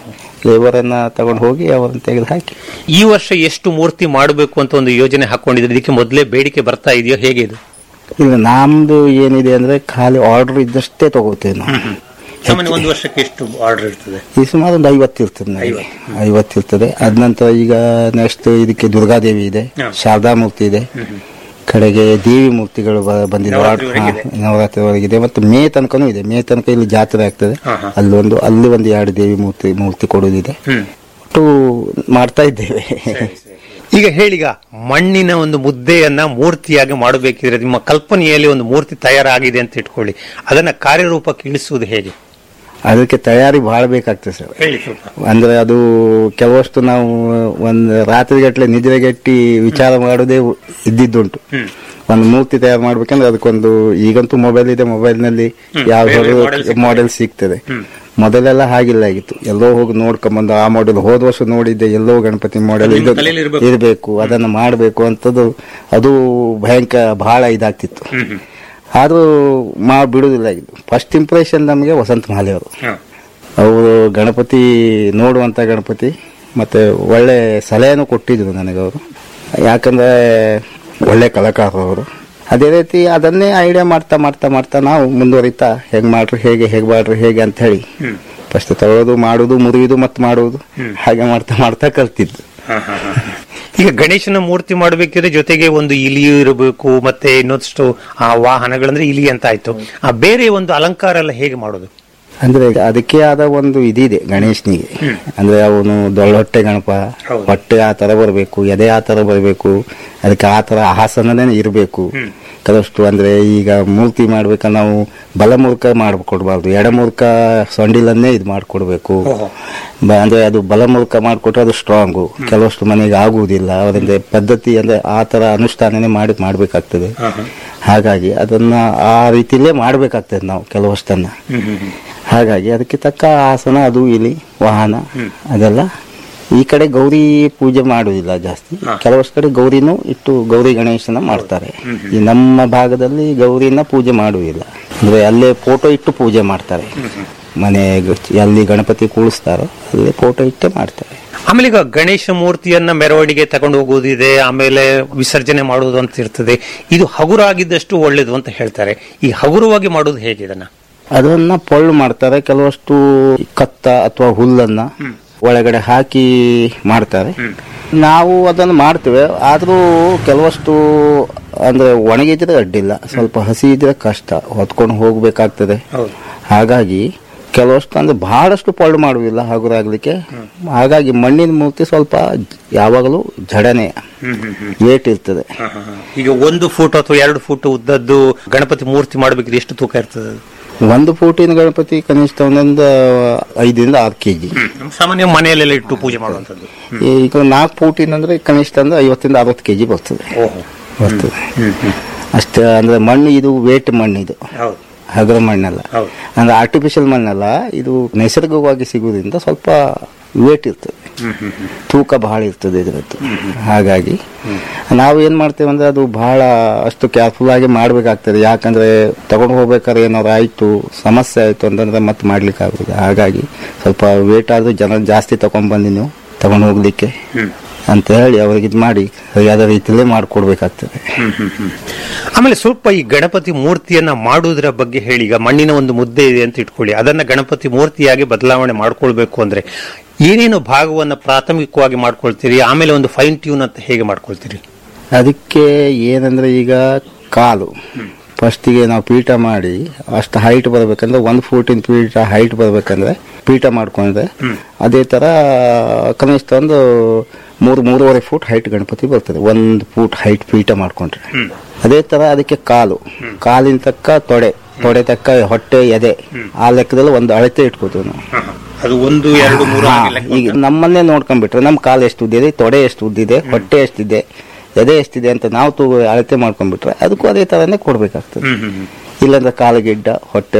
ಲೇಬರನ್ನ ತಗೊಂಡು ಹೋಗಿ ಅವರನ್ನ ತೆಗೆದು ಹಾಕಿ
ಈ ವರ್ಷ ಎಷ್ಟು ಮೂರ್ತಿ ಮಾಡಬೇಕು ಅಂತ ಒಂದು ಯೋಜನೆ ಹಾಕೊಂಡಿದ್ರೆ ಇದಕ್ಕೆ ಮೊದಲೇ ಬೇಡಿಕೆ ಬರ್ತಾ ಇದೆಯೋ ಹೇಗೆ ಇದು
ಇಲ್ಲ ನಮ್ದು ಏನಿದೆ ಅಂದ್ರೆ ಖಾಲಿ ಆರ್ಡರ್ ಇದ್ದಷ್ಟೇ ತಗೋತೇವೆ ನಾವು
ಸಾಮಾನ್ಯ ಒಂದು ವರ್ಷಕ್ಕೆ ಎಷ್ಟು ಆರ್ಡರ್ ಇರ್ತದೆ
ಈ ಸುಮಾರು ಒಂದು ಐವತ್ತು ಇರ್ತದೆ ನಮಗೆ ಐವತ್ತು ಇರ್ತದೆ ಅದ ನಂತರ ಈಗ ನೆಕ್ಸ್ಟ್ ಇದಕ್ಕೆ ದುರ್ಗಾದೇವಿ ಇದೆ
ಹಾ.
ಶಾರದಾ ಮೂರ್ತಿ ಇದೆ ಕಡೆಗೆ ದೇವಿ ಮೂರ್ತಿಗಳು ಬ- ಬಂದಿದೆ
ನವರಾತ್ರಿವರೆಗಿದೆ.
ಹಾ, ನವರಾತ್ರಿವರೆಗಿದೆ ಮತ್ತು ಮೇ ತನಕನೂ ಇದೆ ಮೇ ತನಕ ಇಲ್ಲಿ ಜಾತ್ರೆ ಆಗ್ತದೆ
ಹಾ, ಹಾ.
ಅಲ್ಲೊಂದು ಅಲ್ಲಿ ಒಂದು ಎರಡು ದೇವಿ ಮೂರ್ತಿ ಮೂರ್ತಿ ಕೊಡುವುದಿದೆ ಒಟ್ಟು ಮಾಡ್ತಾ ಇದ್ದೇವೆ
ಈಗ ಹೇಳಿಗ ಮಣ್ಣಿನ ಒಂದು ಮುದ್ದೆಯನ್ನ ಮೂರ್ತಿಯಾಗಿ ಮಾಡಬೇಕಿದ್ರೆ ನಿಮ್ಮ ಕಲ್ಪನೆಯಲ್ಲಿ ಒಂದು ಮೂರ್ತಿ ತಯಾರಾಗಿದೆ ಅಂತ ಇಟ್ಕೊಳ್ಳಿ ಅದನ್ನ ಕಾರ್ಯರೂಪಕ್ಕೆ ಇಳಿಸುವುದು ಹೇಗೆ
ಅದಕ್ಕೆ ತಯಾರಿ ಬಹಳ ಬೇಕಾಗ್ತದೆ ಸರ್
ಹೇಳಿ ಸ್ವಲ್ಪ
ಅಂದ್ರೆ ಅದು ಕೆಲವಷ್ಟು ನಾವು ಒಂದು ರಾತ್ರಿಗಟ್ಲೆ ನಿದ್ರೆಗೆಟ್ಟಿ ವಿಚಾರ ಮಾಡೋದೇ ಇದ್ದಿದ್ದುಂಟು ಒಂದು ಮೂರ್ತಿ ತಯಾರು ಮಾಡ್ಬೇಕಂದ್ರೆ ಅದಕ್ಕೊಂದು ಈಗಂತೂ ಮೊಬೈಲ್ ಇದೆ ಮೊಬೈಲ್ ನಲ್ಲಿ ಯಾವ
ಬೇರೆ ಬೇರೆ model ಸಿಗ್ತದೆ.
ಮಾಡೆಲ್ ಸಿಗ್ತದೆ ಮೊದಲೆಲ್ಲ ಹಾಗಿಲ್ಲ ಆಗಿತ್ತು ಎಲ್ಲೋ ಹೋಗಿ ನೋಡ್ಕೊಂಬಂದು ಆ ಮಾಡೆಲ್ ಹೋದ ವರ್ಷ ನೋಡಿದ್ದೆ ಎಲ್ಲೋ ಗಣಪತಿ ಮಾಡೆಲ್
ಅದು ನಿಮ್ಮ
ಇದು
ತಲೆಯಲ್ಲಿ ಇರ್ಬೇಕು.
ಇರಬೇಕು ಅದನ್ನ ಮಾಡಬೇಕು ಅಂತದ್ದು ಅದು ಭಯಂಕರ ಬಹಳ ಇದಾಗ್ತಿತ್ತು ಆದ್ರೂ ಮಾ ಬಿಡುದಿಲ್ಲ ಇದು ಫಸ್ಟ್ ಇಂಪ್ರೆಷನ್ ನಮಗೆ ವಸಂತ ಮಾಲೆ ಅವರು ಅವರು ಗಣಪತಿ ನೋಡುವಂತ ಗಣಪತಿ ಮತ್ತೆ ಒಳ್ಳೆ ಸಲಹೆನೂ ಕೊಟ್ಟಿದ್ರು ನನಗೆ ಅವರು ಯಾಕಂದ್ರೆ ಒಳ್ಳೆ ಕಲಾಕಾರ ಅವರು ಅದೇ ರೀತಿ ಅದನ್ನೇ ಐಡಿಯಾ ಮಾಡ್ತಾ ಮಾಡ್ತಾ ಮಾಡ್ತಾ ನಾವು ಮುಂದುವರಿತಾ ಹೇಗ್ ಮಾಡ್ರಿ ಹೇಗೆ ಹೇಗ್ ಮಾಡ್ರಿ ಹೇಗೆ ಅಂತ ಹೇಳಿ ಫಸ್ಟ್ ತಗೊಳ್ಳೋದು ಮಾಡುದು ಮುರಿಯುದು ಮತ್ತೆ ಮಾಡುವುದು ಹಾಗೆ ಮಾಡ್ತಾ ಮಾಡ್ತಾ ಕಲ್ತಿದ್ದು
ಈಗ ಗಣೇಶನ ಮೂರ್ತಿ ಮಾಡಬೇಕಿದ್ರೆ ಜೊತೆಗೆ ಒಂದು ಇಲಿಯು ಇರಬೇಕು ಮತ್ತೆ ಇನ್ನೊಂದಷ್ಟು ಆ ವಾಹನಗಳಂದ್ರೆ ಇಲಿ ಅಂತ ಆಯ್ತು ಆ ಬೇರೆ ಒಂದು ಅಲಂಕಾರ ಎಲ್ಲ ಹೇಗೆ ಮಾಡೋದು
ಅಂದ್ರೆ ಅದಕ್ಕೆ ಆದ ಒಂದು ಇದಿದೆ ಗಣೇಶನಿಗೆ ಅಂದ್ರೆ ಅವನು ದೊಳ್ಳೊಟ್ಟೆ ಗಣಪ ಹೊಟ್ಟೆ ಆ ತರ ಬರಬೇಕು ಎದೆ ಆ ತರ ಬರಬೇಕು ಅದಕ್ಕೆ ಆ ತರ ಆಸನನೇ ಇರಬೇಕು ಕೆಲವಷ್ಟು ಅಂದ್ರೆ ಈಗ ಮೂರ್ತಿ ಮಾಡ್ಬೇಕಾದ್ರೆ ನಾವು ಬಲಮೂರ್ಖ ಮಾಡ್ಕೊಡ್ಬಾರ್ದು ಎಡಮೂರ್ಖ ಸೊಂಡಿಲನ್ನೇ ಇದು ಮಾಡ್ಕೊಡ್ಬೇಕು ಬ- ಅಂದ್ರೆ ಅದು ಬಲಮೂರ್ಖ ಮಾಡ್ಕೊಟ್ರೆ ಅದು ಸ್ಟ್ರಾಂಗು ಕೆಲವಷ್ಟು ಮನೆಗೆ ಆಗುವುದಿಲ್ಲ ಅವರಿಂದ ಪದ್ಧತಿ ಅಂದ್ರೆ ಆ ತರ ಅನುಷ್ಠಾನನೇ ಮಾಡಿ ಮಾಡ್ಬೇಕಾಗ್ತದೆ ಹಾಗಾಗಿ ಅದನ್ನ ಆ ರೀತಿಲೇ ಮಾಡ್ಬೇಕಾಗ್ತದೆ ನಾವು ಕೆಲವಷ್ಟನ್ನ ಹಾಗಾಗಿ ಅದಕ್ಕೆ ತಕ್ಕ ಆಸನ ಅದು ಇಲ್ಲಿ ವಾಹನ ಅದೆಲ್ಲ ಈ ಕಡೆ ಗೌರಿ ಪೂಜೆ ಮಾಡುವುದಿಲ್ಲ ಜಾಸ್ತಿ ಕೆಲವಷ್ಟು ಕಡೆ ಗೌರಿನೂ ಇಟ್ಟು ಗೌರಿ ಗಣೇಶನ ಮಾಡ್ತಾರೆ ಈ ನಮ್ಮ ಭಾಗದಲ್ಲಿ ಗೌರಿನ ಪೂಜೆ ಮಾಡುವುದಿಲ್ಲ ಅಂದ್ರೆ ಅಲ್ಲೇ ಫೋಟೋ ಇಟ್ಟು ಪೂಜೆ ಮಾಡ್ತಾರೆ ಮನೆ ಗ- ಎಲ್ಲಿ ಗಣಪತಿ ಕೂಳಿಸ್ತಾರೋ ಅಲ್ಲೇ ಫೋಟೋ ಇಟ್ಟೆ ಮಾಡ್ತಾರೆ
ಆಮೇಲೆ ಈಗ ಗಣೇಶ ಮೂರ್ತಿಯನ್ನ ಮೆರವಣಿಗೆ ತಗೊಂಡು ಹೋಗುವುದಿದೆ ಆಮೇಲೆ ವಿಸರ್ಜನೆ ಮಾಡುವುದು ಅಂತ ಇರ್ತದೆ ಇದು ಹಗುರಾಗಿದ್ದಷ್ಟು ಒಳ್ಳೇದು ಅಂತ ಹೇಳ್ತಾರೆ ಈ ಹಗುರವಾಗಿ ಮಾಡುವುದು ಹೇಗೆ ಇದನ್ನ
ಅದನ್ನ ಪೊಳ್ಳು ಮಾಡ್ತಾರೆ ಕೆಲವಷ್ಟು ಕತ್ತ ಅಥವಾ ಹುಲ್ಲನ್ನ ಒಳಗಡೆ ಹಾಕಿ ಮಾಡ್ತಾರೆ ನಾವು ಅದನ್ನು ಮಾಡ್ತೇವೆ ಆದ್ರೂ ಕೆಲವಷ್ಟು ಅಂದ್ರೆ ಒಣಗಿದ್ರೆ ಅಡ್ಡಿಲ್ಲ ಸ್ವಲ್ಪ ಹಸಿ ಇದ್ರೆ ಕಷ್ಟ ಹೊತ್ಕೊಂಡು ಹೋಗ್ಬೇಕಾಗ್ತದೆ ಹಾಗಾಗಿ ಕೆಲವಷ್ಟು ಅಂದ್ರೆ ಬಹಳಷ್ಟು ಪೊಳ್ಳು ಮಾಡುವುದಿಲ್ಲ ಹಗುರಾಗ್ಲಿಕ್ಕೆ ಹಾಗಾಗಿ ಮಣ್ಣಿನ ಮೂರ್ತಿ ಸ್ವಲ್ಪ ಯಾವಾಗಲೂ ಜಡನೆ ವೇಟ್ ಇರ್ತದೆ
ಈಗ ಒಂದು ಫೂಟ್ ಅಥವಾ ಎರಡು ಫೂಟ್ ಉದ್ದದ್ದು ಗಣಪತಿ ಮೂರ್ತಿ ಮಾಡಬೇಕಿದ್ರೆ ಎಷ್ಟು ತೂಕ ಇರ್ತದೆ ಅದು?
ಒಂದು ಫೂಟಿನ ಗಣಪತಿ ಕನಿಷ್ಠ ಒಂದೊಂದು ಐದರಿಂದ ಆರು ಕೆಜಿ
ನಮ್ಮ ಸಾಮಾನ್ಯ ಮನೆಯಲ್ಲೆಲ್ಲ ಇಟ್ಟು ಪೂಜೆ ಮಾಡುವಂತದ್ದು
ಈಗ ನಾಲ್ಕು ಫೂಟಿನ ಅಂದ್ರೆ ಕನಿಷ್ಠ ಅಂದ್ರೆ ಐವತ್ತಿಂದ ಅರವತ್ತು ಕೆಜಿ ಬರ್ತದೆ ಬರ್ತದೆ ಅಷ್ಟೇ ಅಂದ್ರೆ ಮಣ್ಣು ಇದು ವೇಟ್ ಮಣ್ಣು ಇದು
ಹೌದು
ಹಗುರ ಮಣ್ಣಲ್ಲ ಅಂದ್ರೆ ಆರ್ಟಿಫಿಷಿಯಲ್ ಮಣ್ಣಲ್ಲ ಇದು ನೈಸರ್ಗಿಕವಾಗಿ ಸಿಗುವುದರಿಂದ ಸ್ವಲ್ಪ ವೇಟ್ ಇರ್ತದೆ ತೂಕ ಬಹಳ ಇರ್ತದೆ ಇದರದ್ದು ಹಾಗಾಗಿ ನಾವು ಏನ್ ಮಾಡ್ತೇವೆ ಅಂದ್ರೆ ಅದು ಬಹಳ ಅಷ್ಟು ಕೇರ್ಫುಲ್ ಆಗಿ ಮಾಡ್ಬೇಕಾಗ್ತದೆ ಯಾಕಂದ್ರೆ ತಗೊಂಡು ಹೋಗ್ಬೇಕಾದ್ರೆ ಏನಾದ್ರು ಆಯ್ತು ಸಮಸ್ಯೆ ಆಯ್ತು ಅಂತಂದ್ರೆ ಮತ್ತೆ ಮಾಡ್ಲಿಕ್ಕೆ ಆಗುದಿಲ್ಲ ಹಾಗಾಗಿ ಸ್ವಲ್ಪ ವೇಟ್ ಆದ್ರೂ ಜನ ಜಾಸ್ತಿ ತಗೊಂಡ್ ಬಂದಿ ನೀವು ತಗೊಂಡು ಹೋಗ್ಲಿಕ್ಕೆ ಅಂತ ಹೇಳಿ ಅವ್ರಿಗೆ ಇದು ಮಾಡಿ ಸರಿಯಾದ ರೀತಿಯಲ್ಲೇ ಮಾಡ್ಕೊಡ್ಬೇಕಾಗ್ತದೆ
ಆಮೇಲೆ ಸ್ವಲ್ಪ ಈ ಗಣಪತಿ ಮೂರ್ತಿಯನ್ನ ಮಾಡುವುದರ ಬಗ್ಗೆ ಹೇಳಿ ಈಗ ಮಣ್ಣಿನ ಒಂದು ಮುದ್ದೆ ಇದೆ ಅಂತ ಇಟ್ಕೊಳ್ಳಿ ಅದನ್ನ ಗಣಪತಿ ಮೂರ್ತಿಯಾಗಿ ಬದಲಾವಣೆ ಮಾಡ್ಕೊಳ್ಬೇಕು ಅಂದ್ರೆ ಏನೇನು ಭಾಗವನ್ನ ಪ್ರಾಥಮಿಕವಾಗಿ ಮಾಡ್ಕೊಳ್ತೀರಿ ಆಮೇಲೆ ಒಂದು ಫೈನ್ ಟ್ಯೂನ್ ಅಂತ ಹೇಗೆ ಮಾಡ್ಕೊಳ್ತೀರಿ
ಅದಕ್ಕೆ ಏನಂದ್ರೆ ಈಗ ಕಾಲು ಫಸ್ಟಿಗೆ ನಾವು ಪೀಠ ಮಾಡಿ ಅಷ್ಟು ಹೈಟ್ ಬರ್ಬೇಕಂದ್ರೆ ಒಂದು ಫೂಟಿನ ಪೀಠ ಹೈಟ್ ಬರ್ಬೇಕಂದ್ರೆ ಪೀಠ ಮಾಡ್ಕೊಂಡ್ರೆ ಅದೇ ತರ ಕನಿಷ್ಠ ಒಂದು ಮೂರು ಮೂರುವರೆ ಫೂಟ್ ಹೈಟ್ ಗಣಪತಿ ಬರ್ತದೆ ಒಂದು ಫೂಟ್ ಹೈಟ್ ಪೀಠ ಮಾಡ್ಕೊಂಡ್ರೆ ಅದೇ ತರ ಅದಕ್ಕೆ ಕಾಲು ಕಾಲಿನ ತಕ್ಕ ತೊಡೆ ತೊಡೆ ತಕ್ಕ ಹೊಟ್ಟೆ ಎದೆ ಆ ಲೆಕ್ಕದಲ್ಲಿ ಒಂದು ಅಳತೆ ಇಟ್ಕೋತೀವಿ ನಾವು
ಅದು ಒಂದು ಎರಡು ಮೂರು
ಹಾ, ಈಗ ನಮ್ಮನ್ನೇ ನೋಡ್ಕೊಂಡ್ಬಿಟ್ರೆ ನಮ್ಮ ಕಾಲು ಎಷ್ಟು ಉದ್ದಿದೆ ತೊಡೆ ಎಷ್ಟು ಉದ್ದಿದೆ ಹೊಟ್ಟೆ ಎಷ್ಟಿದೆ ಎದೆ ಎಷ್ಟಿದೆ ಅಂತ ನಾವು ತೂ ಅಳತೆ ಮಾಡ್ಕೊಂಡ್ಬಿಟ್ರೆ ಅದಕ್ಕೂ ಅದೇ ತರನೇ ಕೊಡ್ಬೇಕಾಗ್ತದೆ ಇಲ್ಲಾಂದ್ರೆ ಕಾಲು ಗಿಡ್ಡ ಹೊಟ್ಟೆ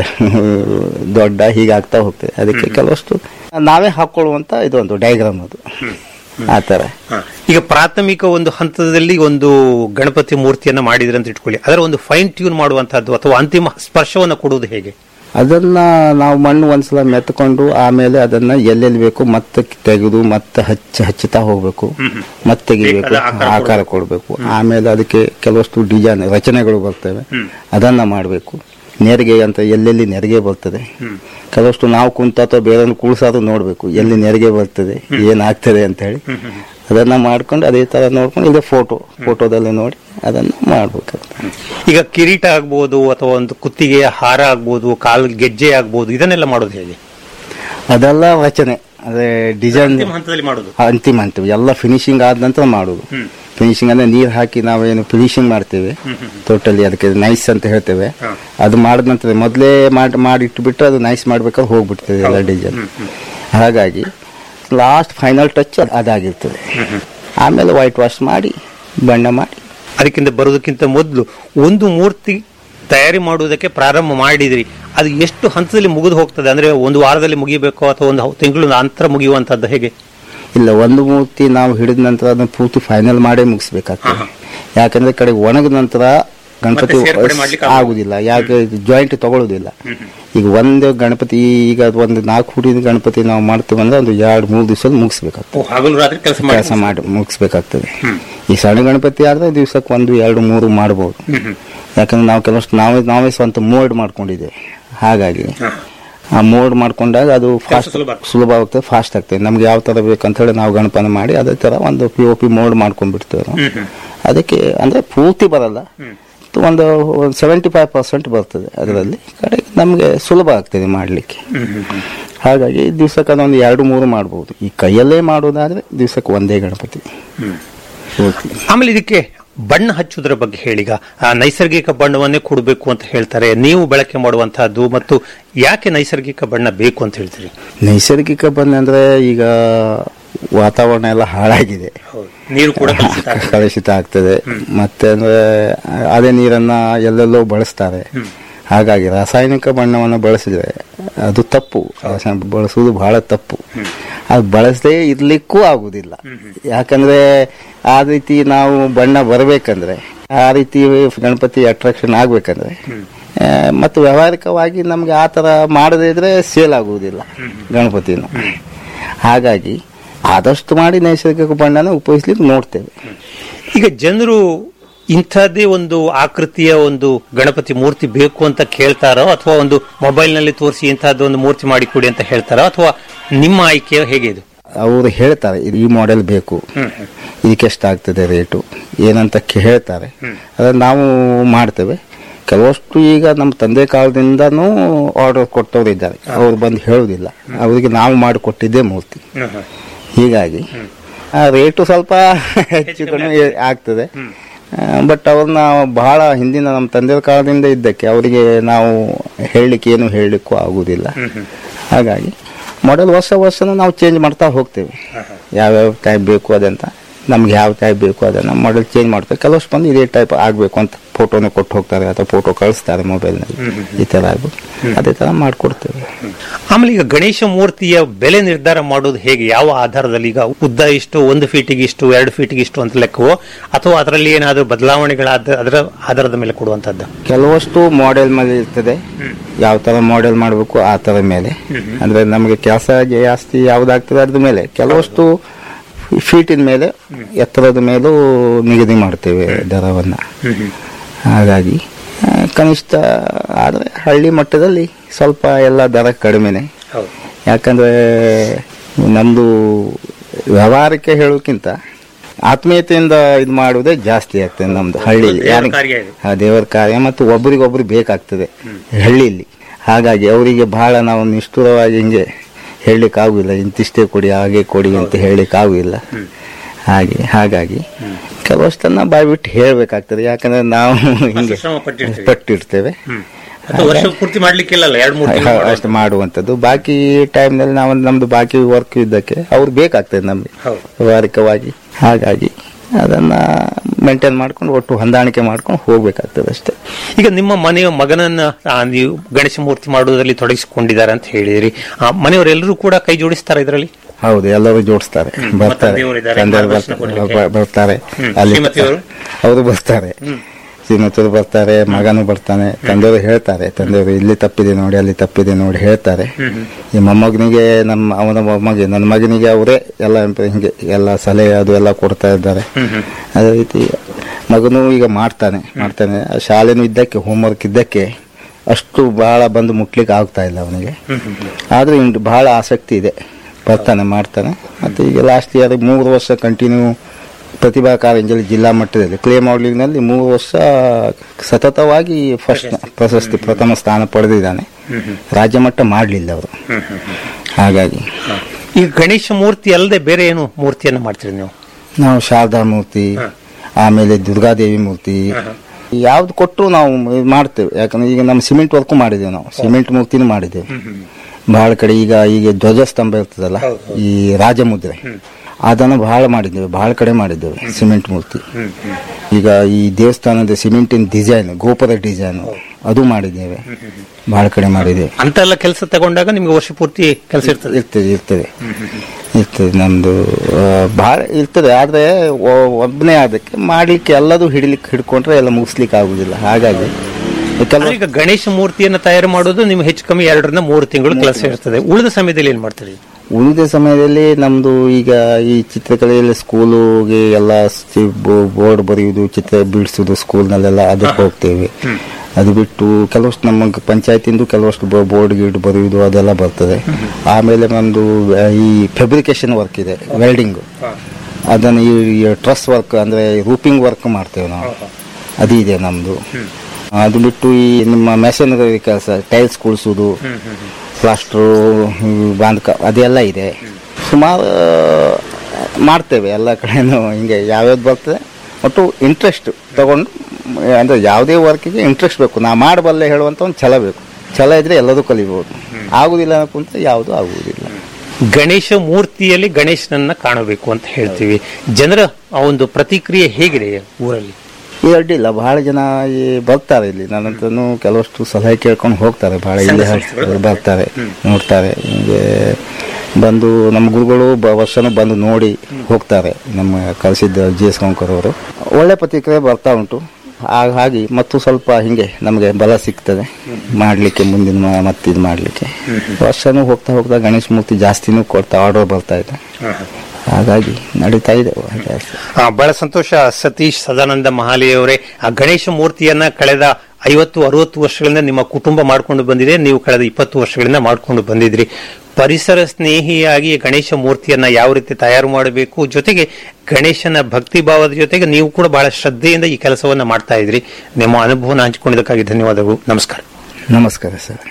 ದೊಡ್ಡ ಹೀಗಾಗ್ತಾ ಹೋಗ್ತದೆ ಅದಕ್ಕೆ ಕೆಲವಷ್ಟು ನಾವೇ ಹಾಕೊಳ್ಳುವಂತ ಇದೊಂದು ಡಯಾಗ್ರಾಮ್ ಅದು ಆ ತರ
ಈಗ ಪ್ರಾಥಮಿಕ ಒಂದು ಹಂತದಲ್ಲಿ ಒಂದು ಗಣಪತಿ ಮೂರ್ತಿಯನ್ನ ಮಾಡಿದ್ರೆ ಅಂತ ಇಟ್ಕೊಳ್ಳಿ ಅದರ ಒಂದು ಫೈನ್ ಟ್ಯೂನ್ ಮಾಡುವಂತಹದ್ದು ಅಥವಾ ಅಂತಿಮ ಸ್ಪರ್ಶವನ್ನು ಕೊಡುವುದು ಹೇಗೆ
ಅದನ್ನ ನಾವು ಮಣ್ಣು ಒಂದ್ಸಲ ಮೆತ್ಕೊಂಡು ಆಮೇಲೆ ಅದನ್ನ ಎಲ್ಲೆಲ್ಲಿ ಬೇಕು ಮತ್ತೆ ತೆಗೆದು ಮತ್ತೆ ಹಚ್ಚ ಹಚ್ಚುತ್ತಾ ಹೋಗ್ಬೇಕು ಮತ್ತೆ ತೆಗಿಬೇಕು
ಬೇಕಾದ ಆಕಾರ
ಆಕಾರ ಕೊಡಬೇಕು ಆಮೇಲೆ ಅದಕ್ಕೆ ಕೆಲವಷ್ಟು ಡಿಸೈನ್ ರಚನೆಗಳು ಬರ್ತವೆ ಅದನ್ನ ಮಾಡಬೇಕು ನೆರಿಗೆ ಅಂತ ಎಲ್ಲೆಲ್ಲಿ ನೆರಿಗೆ ಬರ್ತದೆ ಕೆಲವಷ್ಟು ನಾವು ಕುಂತ ಅಥವಾ ಬೇರೆ ಕೂಳ್ಸಾದ್ರು ನೋಡ್ಬೇಕು ಎಲ್ಲಿ ನೆರಿಗೆ ಬರ್ತದೆ ಏನಾಗ್ತದೆ ಅಂತ ಹೇಳಿ ಅದನ್ನ ಮಾಡ್ಕೊಂಡು ಅದೇ ತರ ನೋಡ್ಕೊಂಡು ಇದೆ ಫೋಟೋ ಫೋಟೋದಲ್ಲಿ ನೋಡಿ ಅದನ್ನ ಮಾಡ್ಬೇಕಾಗ್ತದೆ
ಈಗ ಕಿರೀಟ ಆಗ್ಬೋದು ಅಥವಾ ಒಂದು ಕುತ್ತಿಗೆಯ ಹಾರ ಆಗ್ಬೋದು ಕಾಲ್ ಗೆಜ್ಜೆ ಆಗ್ಬೋದು ಇದನ್ನೆಲ್ಲ ಮಾಡೋದು ಹೇಗೆ
ಅದೆಲ್ಲ ರಚನೆ ಅದೇ ಡಿಸೈನ್
ಅಂತಿಮ ಹಂತದಲ್ಲಿ ಮಾಡೋದು
ಅಂತಿಮ ಅಂತೀವಿ ಎಲ್ಲ ಫಿನಿಶಿಂಗ್ ಆದ ನಂತರ ಮಾಡುದು ಫಿನಿಶಿಂಗ್ ಅಂದ್ರೆ ನೀರ್ ಹಾಕಿ ನಾವೇನು ಫಿನಿಶಿಂಗ್ ಮಾಡ್ತೇವೆ ಟೋಟಲಿ ಅದಕ್ಕೆ ನೈಸ್ ಅಂತ ಹೇಳ್ತೇವೆ ಅದು ಮಾಡಿದ ನಂತರ ಮೊದಲೇ ಮಾಡಿ ಮಾಡಿ ಇಟ್ಬಿಟ್ರೆ ಅದು ನೈಸ್ ಮಾಡ್ಬೇಕಾದ್ರೆ ಹೋಗ್ಬಿಡ್ತದೆ ಎಲ್ಲ ಡಿಸೈನ್ ಹಾಗಾಗಿ ಲಾಸ್ಟ್ ಫೈನಲ್ ಟಚ್ ಅದಾಗಿರ್ತದೆ ಆಮೇಲೆ ವೈಟ್ ವಾಶ್ ಮಾಡಿ ಬಣ್ಣ ಮಾಡಿ
ಅದಕ್ಕಿಂತ ಬರೋದಕ್ಕಿಂತ ಮೊದಲು ಒಂದು ಮೂರ್ತಿ ತಯಾರಿ ಮಾಡುವುದಕ್ಕೆ ಪ್ರಾರಂಭ ಮಾಡಿದ್ರಿ ಅದು ಎಷ್ಟು ಹಂತದಲ್ಲಿ ಮುಗಿದು ಹೋಗ್ತದೆ ಅಂದ್ರೆ ಒಂದು ವಾರದಲ್ಲಿ ಮುಗಿಬೇಕು ಅಥವಾ ಒಂದು ತಿಂಗಳು ನಂತರ ಮುಗಿಯುವಂತದ್ದು ಹೇಗೆ
ಇಲ್ಲ ಒಂದು ಮೂರ್ತಿ ನಾವು ಹಿಡಿದ ನಂತರ ಅದನ್ನ ಪೂರ್ತಿ ಫೈನಲ್ ಮಾಡೇ ಮುಗಿಸ್ಬೇಕಾಗ್ತದೆ ಯಾಕಂದ್ರೆ ಈ ಕಡೆ ಒಣಗಿದ ನಂತರ ಗಣಪತಿ
ಮತ್ತೆ ಸೇರ್ಪಡೆ ಮಾಡ್ಲಿಕ್ಕೆ
ಆಗುದಿಲ್ಲ ಯಾಕೆ ಜಾಯಿಂಟ್ ತಗೊಳ್ಳೋದಿಲ್ಲ ಈಗ ಒಂದು ಗಣಪತಿ ಈಗ ಅದು ಒಂದು ನಾಲ್ಕು ಹುಡಿದ ಗಣಪತಿ ನಾವು ಮಾಡ್ತೀವಿ ಅಂದ್ರೆ ಒಂದು ಎರಡು ಮೂರು ದಿವಸದಲ್ಲಿ ಮುಗಿಸ್ಬೇಕಾಗ್ತದೆ
ಓ, ಹಗಲು ರಾತ್ರಿ ಕೆಲಸ ಮಾಡಿ
ಕೆಲಸ ಮಾಡಿ ಮುಗಿಸ್ಬೇಕಾಗ್ತದೆ ಈ ಸಣ್ಣ ಗಣಪತಿ ಆದ್ರೆ ದಿವ್ಸಕ್ಕೆ ಒಂದು ಎರಡು ಮೂರು ಮಾಡ್ಬೋದು ಯಾಕಂದ್ರೆ ನಾವು ಕೆಲವಷ್ಟು ನಾವೇ ನಾವೇ ಸ್ವಂತ ಮೋಲ್ಡ್ ಮಾಡ್ಕೊಂಡಿದ್ದೇವೆ ಹಾಗಾಗಿ ಆ ಮೋಡ್ ಮಾಡ್ಕೊಂಡಾಗ ಅದು ಫಾಸ್ಟ್
ಸುಲಭ ಆಗ್ತದೆ.
ಸುಲಭ ಆಗ್ತದೆ ಫಾಸ್ಟ್ ಆಗ್ತದೆ ನಮ್ಗೆ ಯಾವ ತರ ಬೇಕಂತ ಹೇಳಿ ನಾವು ಗಣಪನ ಮಾಡಿ ಅದೇ ತರ ಒಂದು ಪಿ ಒ ಪಿ ಮೋಡ್ ಮಾಡ್ಕೊಂಡ್ಬಿಡ್ತೇವೆ ನಾವು ಅದಕ್ಕೆ ಅಂದ್ರೆ ಪೂರ್ತಿ ಬರಲ್ಲ ಒಂದು ಸೆವೆಂಟಿ ಫೈವ್ ಪರ್ಸೆಂಟ್ ಬರ್ತದೆ ಅದರಲ್ಲಿ ಕಡೆಗೆ ನಮಗೆ ಸುಲಭ ಆಗ್ತದೆ ಮಾಡಲಿಕ್ಕೆ ಹಾಗಾಗಿ ದಿವ್ಸಕ್ಕೆ ಅದೊಂದು ಎರಡು ಮೂರು ಮಾಡ್ಬೋದು ಈ ಕೈಯಲ್ಲೇ ಮಾಡೋದಾದ್ರೆ ದಿವ್ಸಕ್ಕೆ ಒಂದೇ ಗಣಪತಿ ಪೂರ್ತಿ.
ಆಮೇಲೆ ಇದಕ್ಕೆ ಬಣ್ಣ ಹಚ್ಚುವುದರ ಬಗ್ಗೆ ಹೇಳಿಗ ಆ ನೈಸರ್ಗಿಕ ಬಣ್ಣವನ್ನೇ ಕೊಡಬೇಕು ಅಂತ ಹೇಳ್ತಾರೆ ನೀವು ಬಳಕೆ ಮಾಡುವಂತಹದ್ದು ಮತ್ತು ಯಾಕೆ ನೈಸರ್ಗಿಕ ಬಣ್ಣ ಬೇಕು ಅಂತ ಹೇಳ್ತೀರಿ
ನೈಸರ್ಗಿಕ ಬಣ್ಣ ಅಂದ್ರೆ ಈಗ ವಾತಾವರಣ ಎಲ್ಲ ಹಾಳಾಗಿದೆ
ನೀರು ಕೂಡ ಕಲುಷಿತ ಆಗ್ತದೆ.
ಕಲುಷಿತ ಆಗ್ತದೆ ಮತ್ತೆ ಅಂದ್ರೆ ಅದೇ ನೀರನ್ನ ಎಲ್ಲೆಲ್ಲೋ ಬಳಸ್ತಾರೆ ಹಾಗಾಗಿ ರಾಸಾಯನಿಕ ಬಣ್ಣವನ್ನು ಬಳಸಿದ್ರೆ ಅದು ತಪ್ಪು ರಾಸಾಯನಿಕ ಬಳಸುವುದು ಬಹಳ ತಪ್ಪು ಅದು ಬಳಸದೇ ಇರ್ಲಿಕ್ಕೂ ಆಗುದಿಲ್ಲ ಯಾಕಂದ್ರೆ ಆ ರೀತಿ ನಾವು ಬಣ್ಣ ಬರಬೇಕಂದ್ರೆ ಆ ರೀತಿ ಗಣಪತಿ ಅಟ್ರಾಕ್ಷನ್ ಆಗ್ಬೇಕಂದ್ರೆ ಆ, ಮತ್ತು ವ್ಯಾವಹಾರಿಕವಾಗಿ ನಮ್ಗೆ ಆ ತರ ಮಾಡದೇ ಇದ್ರೆ ಸೇಲ್ ಆಗುವುದಿಲ್ಲ ಗಣಪತಿನ ಹಾಗಾಗಿ ಆದಷ್ಟು ಮಾಡಿ ನೈಸರ್ಗಿಕ ಬಣ್ಣನ ಉಪಯೋಗಿಸ್ಲಿಕ್ಕೆ ನೋಡ್ತೇವೆ
ಈಗ ಜನರು ಇಂಥದ್ದೇ ಒಂದು ಆಕೃತಿಯ ಒಂದು ಗಣಪತಿ ಮೂರ್ತಿ ಬೇಕು ಅಂತ ಕೇಳ್ತಾರೋ ಅಥವಾ ಒಂದು ಮೊಬೈಲ್ ನಲ್ಲಿ ತೋರಿಸಿ ಇಂತಹದ್ದು ಒಂದು ಮೂರ್ತಿ ಮಾಡಿಕೊಡಿ ಅಂತ ಹೇಳ್ತಾರೋ ಅಥವಾ ನಿಮ್ಮ ಆಯ್ಕೆ ಹೇಗೆ ಇದು
ಅವರು ಹೇಳ್ತಾರೆ ಇದು ಈ ಮಾಡೆಲ್ ಬೇಕು ಇದಕ್ಕೆ ಎಷ್ಟಾಗ್ತದೆ ರೇಟು ಏನಂತ ಕೇ- ಹೇಳ್ತಾರೆ ಅದನ್ನ ನಾವು ಮಾಡ್ತೇವೆ ಕೆಲವಷ್ಟು ಈಗ ನಮ್ಮ ತಂದೆ ಕಾಲದಿಂದನೂ ಆರ್ಡರ್ ಕೊಟ್ಟವರು ಇದ್ದಾರೆ ಅವ್ರು ಬಂದು ಹೇಳುವುದಿಲ್ಲ ಅವರಿಗೆ ನಾವು ಮಾಡಿಕೊಟ್ಟಿದ್ದೇ ಮೂರ್ತಿ ಹೀಗಾಗಿ ಆ ರೇಟು ಸ್ವಲ್ಪ ಹೆಚ್ಚು ಕಡಿಮೆ ಆಗ್ತದೆ ಬಟ್ ಅವ್ರನ್ನ ಬಹಳ ಹಿಂದಿನ ನಮ್ಮ ತಂದೆಯ ಕಾಲದಿಂದ ಇದ್ದಕ್ಕೆ ಅವರಿಗೆ ನಾವು ಹೇಳಲಿಕ್ಕೆ ಏನು ಹೇಳಲಿಕ್ಕೂ ಆಗುವುದಿಲ್ಲ ಹಾಗಾಗಿ ಮಾಡೆಲ್ ವರ್ಷ ವರ್ಷನೂ ನಾವು ಚೇಂಜ್ ಮಾಡ್ತಾ ಹೋಗ್ತೇವೆ ಯಾವ್ಯಾವ ಟೈಪ್ ಬೇಕು ಅದಂತ ನಮ್ಗೆ ಯಾವ ಟೈಪ್ ಬೇಕು ಅದನ್ನ ಮಾಡೆಲ್ ಚೇಂಜ್ ಮಾಡ್ತೇವೆ ಕೆಲವಷ್ಟು ಬಂದು ಇದೇ ಟೈಪ್ ಆಗಬೇಕು ಅಂತ ಫೋಟೋನ ಕೊಟ್ಟು ಹೋಗ್ತಾರೆ ಅಥವಾ ಫೋಟೋ ಕಳಿಸ್ತಾರೆ ಮೊಬೈಲ್ನಲ್ಲಿ ಈ ಥರ ಆಗ್ಬೇಕು ಅದೇ ಥರ ಮಾಡಿಕೊಡ್ತೇವೆ
ಆಮೇಲೆ ಈಗ ಗಣೇಶ ಮೂರ್ತಿಯ ಬೆಲೆ ನಿರ್ಧಾರ ಮಾಡೋದು ಹೇಗೆ ಯಾವ ಆಧಾರದಲ್ಲಿ ಈಗ ಉದ್ದ ಇಷ್ಟು ಒಂದು ಫೀಟಿಗೆ ಇಷ್ಟು ಎರಡು ಫೀಟಿಗೆ ಇಷ್ಟು ಅಂತ ಲೆಕ್ಕವೋ ಅಥವಾ ಅದರಲ್ಲಿ ಏನಾದರೂ ಬದಲಾವಣೆಗಳಾದ ಅದರ ಆಧಾರದ ಮೇಲೆ ಕೊಡುವಂತದ್ದು
ಕೆಲವಷ್ಟು ಮಾಡೆಲ್ ಮೇಲೆ ಇರ್ತದೆ ಯಾವ ತರ ಮಾಡೆಲ್ ಮಾಡಬೇಕು ಆ ತರ ಮೇಲೆ ಅಂದ್ರೆ ನಮಗೆ ಕೆಲಸ ಜಾಸ್ತಿ ಯಾವ್ದಾಗ್ತದೆ ಅದ್ರ ಮೇಲೆ ಕೆಲವಷ್ಟು ಫೀಟಿನ ಮೇಲೆ ಎತ್ತರದ ಮೇಲೂ ನಿಗದಿ ಮಾಡ್ತೇವೆ ದರವನ್ನ ಹಾಗಾಗಿ ಆ, ಕನಿಷ್ಠ ಆದ್ರೆ ಹಳ್ಳಿ ಮಟ್ಟದಲ್ಲಿ ಸ್ವಲ್ಪ ಎಲ್ಲ ದರ ಕಡಿಮೆನೆ ಯಾಕಂದ್ರೆ ನಮ್ದು ವ್ಯವಹಾರಕ್ಕೆ ಹೇಳೋಕ್ಕಿಂತ ಆತ್ಮೀಯತೆಯಿಂದ ಇದು ಮಾಡುವುದೇ ಜಾಸ್ತಿ ಆಗ್ತದೆ ನಮ್ದು ಹಳ್ಳಿಯಲ್ಲಿ
ದೇವರ
ಯಾರಿಗೆ-
ಕಾರ್ಯ ಇದು.
ಆ ದೇವರ ಕಾರ್ಯ ಮತ್ತು ಒಬ್ಬರಿಗೊಬ್ರು ಬೇಕಾಗ್ತದೆ ಹಳ್ಳಿಯಲ್ಲಿ ಹಾಗಾಗಿ ಅವರಿಗೆ ಬಹಳ ನಾವು ನಿಷ್ಠುರವಾಗಿ ಹಿಂಗೆ ಹೇಳಲಿಕ್ಕೆ ಆಗುದಿಲ್ಲ ಇಂತಿಷ್ಟೇ ಕೊಡಿ ಹಾಗೆ ಕೊಡಿ ಅಂತ ಹೇಳಲಿಕ್ಕೆ ಆಗುದಿಲ್ಲ ಹಾಗೆ ಹಾಗಾಗಿ ಕೆಲವಷ್ಟನ್ನ ಬಾಯ್ ಬಿಟ್ಟು ಹೇಳ್ಬೇಕಾಗ್ತದೆ ಯಾಕಂದ್ರೆ ನಾವು ಹಿಂಗೆ
ಶ್ರಮ ಪಟ್ಟಿರ್ತೀವಿ.
ಪಟ್ಟಿರ್ತೇವೆ
ಅಥವಾ ವರ್ಷ ಪೂರ್ತಿ ಮಾಡ್ಲಿಕ್ಕಿಲ್ಲ ಎರಡು ಮೂರು ತಿಂಗಳು ಮಾಡುವಂಥದ್ದು.
ಅಷ್ಟು ಮಾಡುವಂಥದ್ದು ಬಾಕಿ ಟೈಮ್ನಲ್ಲಿ ನಾವು ನಮ್ದು ಬಾಕಿ ವರ್ಕ್ ಇದ್ದಕ್ಕೆ ಅವ್ರು ಬೇಕಾಗ್ತದೆ ನಮಗೆ
ಹೌದು.
ವ್ಯವಹಾರಿಕವಾಗಿ ಹಾಗಾಗಿ ಅದನ್ನ ಮೇಂಟೈನ್ ಮಾಡ್ಕೊಂಡು ಒಟ್ಟು ಹೊಂದಾಣಿಕೆ ಮಾಡ್ಕೊಂಡು ಹೋಗ್ಬೇಕಾಗ್ತದೆ ಅಷ್ಟೇ
ಈಗ ನಿಮ್ಮ ಮನೆಯ ಮಗನನ್ನ ಆ, ನೀವು ಗಣೇಶ ಮೂರ್ತಿ ಮಾಡುವುದರಲ್ಲಿ ತೊಡಗಿಸಿಕೊಂಡಿದ್ದಾರೆ ಅಂತ ಹೇಳಿದಿರಿ ಆ, ಮನೆಯವರೆಲ್ಲರೂ ಕೂಡ ಕೈ ಜೋಡಿಸ್ತಾರೆ ಇದರಲ್ಲಿ
ಹೌದು ಎಲ್ಲರೂ ಜೋಡಿಸ್ತಾರೆ ಬರ್ತಾರೆ
ತಂದೆಯವರಿದ್ದಾರೆ,
ತಂದೆಯವರು
ಮಾರ್ಗದರ್ಶನ
ಬರ್ತಾರೆ,
ಕೊಡ್ಲಿಕ್ಕೆ.
ಬ- ಬರ್ತಾರೆ
ಹ್ಮ್.
ಅಲ್ಲಿ
ಶ್ರೀಮತಿಯವರು?
ಅವರು ಬರ್ತಾರೆ ಶ್ರೀಮತಿಯವರು ಬರ್ತಾರೆ ಮಗನು ಬರ್ತಾನೆ ತಂದೆಯವರು ಹೇಳ್ತಾರೆ ತಂದೆಯವರು ಇಲ್ಲಿ ತಪ್ಪಿದೆ ನೋಡಿ ಅಲ್ಲಿ ತಪ್ಪಿದೆ ನೋಡಿ ಹೇಳ್ತಾರೆ ಈ ಮೊಮ್ಮಗನಿಗೆ ನಮ್ಮ ಅವನ ಮೊಮ್ಮಗ ನನ್ನ ಮಗನಿಗೆ ಅವರೇ ಎಲ್ಲ ಎಂಪ- ಹಿಂಗೆ ಎಲ್ಲ ಸಲಹೆ ಅದು ಎಲ್ಲ ಕೊಡ್ತಾ ಇದ್ದಾರೆ ಅದೇ ರೀತಿ ಮಗನು ಈಗ ಮಾಡ್ತಾನೆ ಮಾಡ್ತಾನೆ ಆ ಶಾಲೆನೂ ಇದ್ದಕ್ಕೆ ಹೋಮ್ವರ್ಕ್ ಇದ್ದಕ್ಕೆ ಅಷ್ಟು ಬಹಳ ಬಂದು ಮುಟ್ಲಿಕ್ಕೆ ಆಗ್ತಾ ಇಲ್ಲ ಅವನಿಗೆ ಆದ್ರೆ ಇವ್ನಿಗೆ ಬಹಳ ಆಸಕ್ತಿ ಇದೆ ಬರ್ತಾನೆ ಮಾಡ್ತಾನೆ ಮತ್ತೆ ಈಗ ಲಾಸ್ಟ್ ಇಯರ್ ಮೂರು ವರ್ಷ ಕಂಟಿನ್ಯೂ ಪ್ರತಿಭಾ ಕಾರಂಜಲಿ ಜಿಲ್ಲಾ ಮಟ್ಟದಲ್ಲಿ ಕ್ಲೇ ನಲ್ಲಿ ಮೂರು ವರ್ಷ ಸತತವಾಗಿ ಫಸ್ಟ್ ಪ್ರಶಸ್ತಿ ಪ್ರಥಮ ಸ್ಥಾನ ಪಡೆದಿದ್ದಾನೆ ರಾಜ್ಯ ಮಟ್ಟ ಮಾಡಲಿಲ್ಲ ಅವರು ಹಾಗಾಗಿ
ಈಗ ಗಣೇಶ ಮೂರ್ತಿ ಅಲ್ಲದೆ ಬೇರೆ ಏನು ಮೂರ್ತಿಯನ್ನ ಮಾಡ್ತೀರಿ ನೀವು
ನಾವು ಶಾರದಾ ಮೂರ್ತಿ ಆಮೇಲೆ ದುರ್ಗಾದೇವಿ ಮೂರ್ತಿ ಯಾವ್ದು ಕೊಟ್ಟರು ನಾವು ಇದ್ ಮಾಡ್ತೇವೆ ಯಾಕಂದ್ರೆ ಈಗ ನಮ್ಮ ಸಿಮೆಂಟ್ ವರ್ಕು ಮಾಡಿದ್ದೇವೆ ನಾವು ಸಿಮೆಂಟ್ ಮೂರ್ತಿನೂ ಮಾಡಿದ್ದೇವೆ ಬಹಳ ಕಡೆ ಈಗ ಈಗ ಧ್ವಜಸ್ತಂಭ ಇರ್ತದಲ್ಲ ಈ ರಾಜಮುದ್ರೆ ಅದನ್ನು ಬಹಳ ಮಾಡಿದ್ದೇವೆ ಬಹಳ ಕಡೆ ಮಾಡಿದ್ದೇವೆ ಸಿಮೆಂಟ್ ಮೂರ್ತಿ ಈಗ ಈ ದೇವಸ್ಥಾನದ ಸಿಮೆಂಟಿನ ಡಿಸೈನ್ ಗೋಪುರ ಡಿಸೈನ್ ಅದು ಮಾಡಿದ್ದೇವೆ ಬಹಳ ಕಡೆ ಮಾಡಿದ್ದೇವೆ
ಅಂತ ಎಲ್ಲ ಕೆಲಸ ತಗೊಂಡಾಗ ನಿಮ್ಗೆ ವರ್ಷ ಪೂರ್ತಿ ಕೆಲಸ ಇರ್ತದೆ
ಇರ್ತದೆ ಇರ್ತದೆ ಇರ್ತದೆ ನಮ್ದು ಆ, ಬಹಳ ಇರ್ತದೆ ಆದ್ರೆ ಒ- ಒಬ್ಬನೇ ಅದಕ್ಕೆ ಮಾಡ್ಲಿಕ್ಕೆ ಎಲ್ಲದೂ ಹಿಡಿಲಿಕ್ಕೆ ಹಿಡ್ಕೊಂಡ್ರೆ ಎಲ್ಲ ಮುಗಿಸ್ಲಿಕ್ಕೆ ಆಗುದಿಲ್ಲ ಹಾಗಾಗಿ ಕೆಲವು
ಈಗ ಗಣೇಶ ಮೂರ್ತಿಯನ್ನ ತಯಾರು ಮಾಡೋದು ನಿಮ್ಗೆ ಹೆಚ್ಚು ಕಮ್ಮಿ ಎರಡರಿಂದ ಮೂರು ತಿಂಗಳು ಕೆಲಸ ಇರ್ತದೆ ಉಳಿದ ಸಮಯದಲ್ಲಿ ಏನ್ ಮಾಡ್ತೀರಿ
ಉಳಿದ ಸಮಯದಲ್ಲಿ ನಮ್ದು ಈಗ ಈ ಚಿತ್ರಕಲೆಯಲ್ಲಿ ಸ್ಕೂಲುಗೆ ಎಲ್ಲ ಬೋರ್ಡ್ ಬರೆಯುವುದು ಚಿತ್ರ ಬಿಡಿಸುವುದು ಸ್ಕೂಲ್ನಲ್ಲೆಲ್ಲ ಅದಕ್ಕೆ ಹೋಗ್ತೇವೆ ಅದು ಬಿಟ್ಟು ಕೆಲವಷ್ಟು ನಮ್ಮ ಪಂಚಾಯತಿಂದು ಕೆಲವಷ್ಟು ಬೋರ್ಡ್ ಗೀಡ್ ಬರೆಯುವುದು ಅದೆಲ್ಲ ಬರ್ತದೆ ಆಮೇಲೆ ನಮ್ಮದು ಈ ಫೆಬ್ರಿಕೇಶನ್ ವರ್ಕ್ ಇದೆ ವೆಲ್ಡಿಂಗ್ ಅದನ್ನು ಈ ಟ್ರಸ್ ವರ್ಕ್ ಅಂದರೆ ರೂಪಿಂಗ್ ವರ್ಕ್ ಮಾಡ್ತೇವೆ ನಾವು ಅದು ಇದೆ ನಮ್ಮದು ಅದು ಬಿಟ್ಟು ಈ ನಿಮ್ಮ ಮೆಷಿನರಿ ಕೆಲಸ ಟೈಲ್ಸ್ ಕುಳಿಸೋದು ಪ್ಲಾಸ್ಟ್ರು ಬಾಂಧಕ ಅದೆಲ್ಲ ಇದೆ ಸುಮಾರು ಮಾಡ್ತೇವೆ ಎಲ್ಲ ಕಡೆನೂ ಹಿಂಗೆ ಯಾವ್ಯಾವ್ದು ಬರ್ತದೆ ಒಟ್ಟು ಇಂಟ್ರೆಸ್ಟ್ ತಗೊಂಡು ಅಂದರೆ ಯಾವುದೇ ವರ್ಕಿಗೆ ಇಂಟ್ರೆಸ್ಟ್ ಬೇಕು ನಾ ಮಾಡಬಲ್ಲೆ ಹೇಳುವಂಥ ಒಂದು ಛಲ ಬೇಕು ಛಲ ಇದ್ರೆ ಎಲ್ಲದೂ ಕಲಿಬೋದು ಆಗುದಿಲ್ಲ ಅನ್ನೋಕ್ಕಂತ ಯಾವುದೂ ಆಗುವುದಿಲ್ಲ
ಗಣೇಶ ಮೂರ್ತಿಯಲ್ಲಿ ಗಣೇಶನನ್ನ ಕಾಣಬೇಕು ಅಂತ ಹೇಳ್ತೀವಿ ಜನರ ಆ ಒಂದು ಪ್ರತಿಕ್ರಿಯೆ ಹೇಗಿದೆ ಊರಲ್ಲಿ
ಈ ಅಡ್ಡಿಲ್ಲ ಬಹಳ ಜನ ಈ ಬರ್ತಾರೆ ಇಲ್ಲಿ ನನ್ನ ಹತ್ರನೂ ಕೆಲವಷ್ಟು ಸಲಹೆ ಕೇಳ್ಕೊಂಡು ಹೋಗ್ತಾರೆ ಬಹಳ ಇಲ್ಲಿ
ಸಂಘ
ಬರ್ತಾರೆ ನೋಡ್ತಾರೆ ಹಿಂಗೆ ಬಂದು ನಮ್ಮ ಗುರುಗಳು ಬ- ವರ್ಷನೂ ಬಂದು ನೋಡಿ ಹೋಗ್ತಾರೆ ನಮ್ಮ ಕಳಿಸಿದ್ದ ಜಿ ಎಸ್ ಕಂಕರ್ ಅವರು ಒಳ್ಳೆ ಪ್ರತಿಕ್ರಿಯೆ ಬರ್ತಾ ಉಂಟು ಆಗ ಹಾಗೆ ಮತ್ತು ಸ್ವಲ್ಪ ಹಿಂಗೆ ನಮಗೆ ಬಲ ಸಿಗ್ತದೆ ಮಾಡಲಿಕ್ಕೆ ಮುಂದಿನ ಮ- ಮತ್ತೆ ಇದು ಮಾಡಲಿಕ್ಕೆ ವರ್ಷನೂ ಹೋಗ್ತಾ ಹೋಗ್ತಾ ಗಣೇಶ ಮೂರ್ತಿ ಜಾಸ್ತಿನೂ ಕೊಡ್ತಾ ಆರ್ಡರ್ ಬರ್ತಾ ಇದೆ ಹಾಗಾಗಿ ನಡೀತಾ ಇದೆ ಹಾಗೆ
ಆ, ಬಹಳ ಸಂತೋಷ ಸತೀಶ್ ಸದಾನಂದ ಮಹಾಲಿಯವರೇ ಆ ಗಣೇಶ ಮೂರ್ತಿಯನ್ನ ಕಳೆದ ಐವತ್ತು ಅರವತ್ತು ವರ್ಷಗಳಿಂದ ನಿಮ್ಮ ಕುಟುಂಬ ಮಾಡ್ಕೊಂಡು ಬಂದಿದೆ ನೀವು ಕಳೆದ ಇಪ್ಪತ್ತು ವರ್ಷಗಳಿಂದ ಮಾಡ್ಕೊಂಡು ಬಂದಿದ್ರಿ ಪರಿಸರ ಸ್ನೇಹಿಯಾಗಿ ಗಣೇಶ ಮೂರ್ತಿಯನ್ನ ಯಾವ ರೀತಿ ತಯಾರು ಮಾಡಬೇಕು ಜೊತೆಗೆ ಗಣೇಶನ ಭಕ್ತಿ ಭಾವದ ಜೊತೆಗೆ ನೀವು ಕೂಡ ಬಹಳ ಶ್ರದ್ಧೆಯಿಂದ ಈ ಕೆಲಸವನ್ನ ಮಾಡ್ತಾ ಇದ್ರಿ ನಿಮ್ಮ ಅನುಭವನ ಹಂಚಿಕೊಂಡಿದ್ದಕ್ಕಾಗಿ ಧನ್ಯವಾದಗಳು ನಮಸ್ಕಾರ
ನಮಸ್ಕಾರ ಸರ್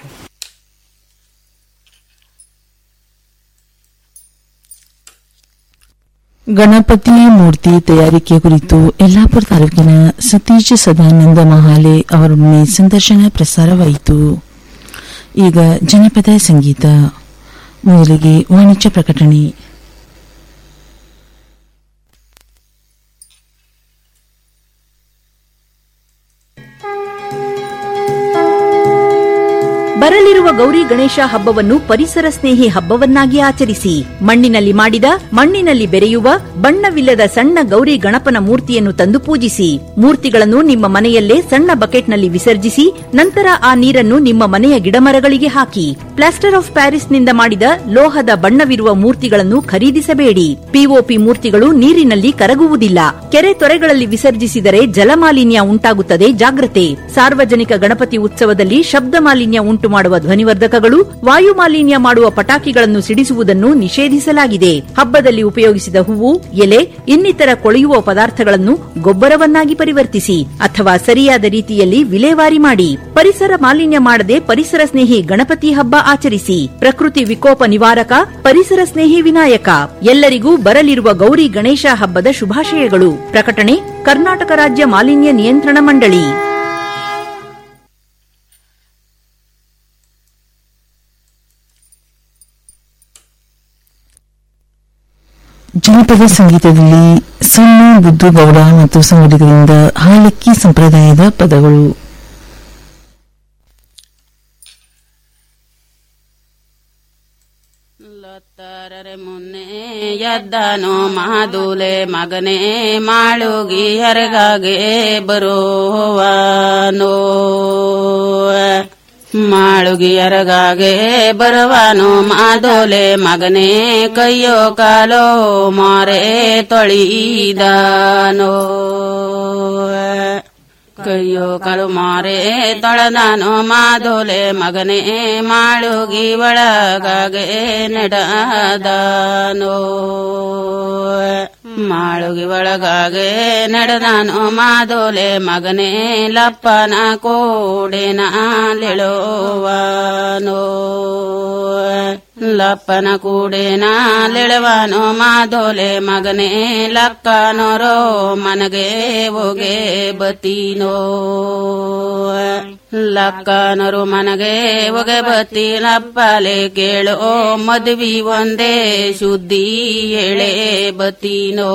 ಗಣಪತಿ ಮೂರ್ತಿ ತಯಾರಿಕೆ ಕುರಿತು ಯಲ್ಲಾಪುರ ತಾಲೂಕಿನ ಸತೀಶ್ ಸದಾನಂದ ಮಹಾಲೆ ಅವರೊಡನೆ ಸಂದರ್ಶನ ಪ್ರಸಾರವಾಯಿತು ಈಗ ಜನಪದ ಸಂಗೀತ ಮೊದಲಿಗೆ ವಾಣಿಜ್ಯ ಪ್ರಕಟಣೆ
ಬರಲಿರುವ ಗೌರಿ ಗಣೇಶ ಹಬ್ಬವನ್ನು ಪರಿಸರ ಸ್ನೇಹಿ ಹಬ್ಬವನ್ನಾಗಿ ಆಚರಿಸಿ ಮಣ್ಣಿನಲ್ಲಿ ಮಾಡಿದ ಮಣ್ಣಿನಲ್ಲಿ ಬೆರೆಯುವ ಬಣ್ಣವಿಲ್ಲದ ಸಣ್ಣ ಗೌರಿ ಗಣಪನ ಮೂರ್ತಿಯನ್ನು ತಂದು ಪೂಜಿಸಿ ಮೂರ್ತಿಗಳನ್ನು ನಿಮ್ಮ ಮನೆಯಲ್ಲೇ ಸಣ್ಣ ಬಕೆಟ್ನಲ್ಲಿ ವಿಸರ್ಜಿಸಿ ನಂತರ ಆ ನೀರನ್ನು ನಿಮ್ಮ ಮನೆಯ ಗಿಡಮರಗಳಿಗೆ ಹಾಕಿ ಪ್ಲಾಸ್ಟರ್ ಆಫ್ ಪ್ಯಾರಿಸ್ನಿಂದ ಮಾಡಿದ ಲೋಹದ ಬಣ್ಣವಿರುವ ಮೂರ್ತಿಗಳನ್ನು ಖರೀದಿಸಬೇಡಿ ಪಿಒಪಿ ಮೂರ್ತಿಗಳು ನೀರಿನಲ್ಲಿ ಕರಗುವುದಿಲ್ಲ ಕೆರೆ ತೊರೆಗಳಲ್ಲಿ ವಿಸರ್ಜಿಸಿದರೆ ಜಲಮಾಲಿನ್ಯ ಉಂಟಾಗುತ್ತದೆ ಜಾಗ್ರತೆ ಸಾರ್ವಜನಿಕ ಗಣಪತಿ ಉತ್ಸವದಲ್ಲಿ ಶಬ್ದ ಮಾಲಿನ್ಯ ಉಂಟು ಮಾಡುವ ಧ್ವನಿವರ್ಧಕಗಳು ವಾಯು ಮಾಲಿನ್ಯ ಮಾಡುವ ಪಟಾಕಿಗಳನ್ನು ಸಿಡಿಸುವುದನ್ನು ನಿಷೇಧಿಸಲಾಗಿದೆ ಹಬ್ಬದಲ್ಲಿ ಉಪಯೋಗಿಸಿದ ಹೂವು ಎಲೆ ಇನ್ನಿತರ ಕೊಳೆಯುವ ಪದಾರ್ಥಗಳನ್ನು ಗೊಬ್ಬರವನ್ನಾಗಿ ಪರಿವರ್ತಿಸಿ ಅಥವಾ ಸರಿಯಾದ ರೀತಿಯಲ್ಲಿ ವಿಲೇವಾರಿ ಮಾಡಿ ಪರಿಸರ ಮಾಲಿನ್ಯ ಮಾಡದೆ ಪರಿಸರ ಸ್ನೇಹಿ ಗಣಪತಿ ಹಬ್ಬ ಆಚರಿಸಿ ಪ್ರಕೃತಿ ವಿಕೋಪ ನಿವಾರಕ ಪರಿಸರ ಸ್ನೇಹಿ ವಿನಾಯಕ ಎಲ್ಲರಿಗೂ ಬರಲಿರುವ ಗೌರಿ ಗಣೇಶ ಹಬ್ಬದ ಶುಭಾಶಯಗಳು ಪ್ರಕಟಣೆ ಕರ್ನಾಟಕ ರಾಜ್ಯ ಮಾಲಿನ್ಯ ನಿಯಂತ್ರಣ ಮಂಡಳಿ
ಜನಪದ ಸಂಗೀತದಲ್ಲಿ ಸಣ್ಣ ಬುದ್ದುಗೌಡ ಮತ್ತು ಸಂಗಡಿಗರಿಂದ ಹಾಲಕ್ಕಿ ಸಂಪ್ರದಾಯದ ಪದಗಳು
ಲೊತ್ತರರೆ ಮುನ್ನೆ ಎದ್ದನು ಮಾದುಲೆ ಮಗನೇ ಮಾಳುಗಿ ಹರಗಾಗೆ ಬರುವನೋ ಮಾಳುಗಿ ಹರಗಾಗೆ ಬರುವನು ಮಾದೋಲೆ ಮಗನೇ ಕೈಯೋ ಕಾಲೋ ಮಾರೆ ತೊಳಿದನೋ ಕೈಯೋ ಕಲು ಮಾರೆ ತೊಳೆದನು ಮಾದೋಲೆ ಮಗನೇ ಮಾಳುಗಿ ಒಳಗಾಗೆ ನಡೆದನೋ ಮಾಳುಗಿ ಒಳಗಾಗೆ ನಡೆದನು ಮಾದೋಲೆ ಮಗನೇ ಲಪ್ಪನ ಕೋಡೆನ ಲೆಳುವನೋ ಲಪ್ಪನ ಕೂಡೆನ ಲೆಳುವನು ಮಾದೋಲೆ ಮಗನೇ ಲಕ್ಕನೋರೋ ಮನಗೆ ಹೋಗೆ ಬತೀನೋ ಲಕ್ಕನರು ಮನಗೆ ಒಗೆ ಬತ್ತಿ ಲಪ್ಪಲೆ ಕೇಳೋ ಮದ್ವಿ ಒಂದೇ ಶುದ್ಧಿ ಎಳೆ ಬತ್ತೀನೋ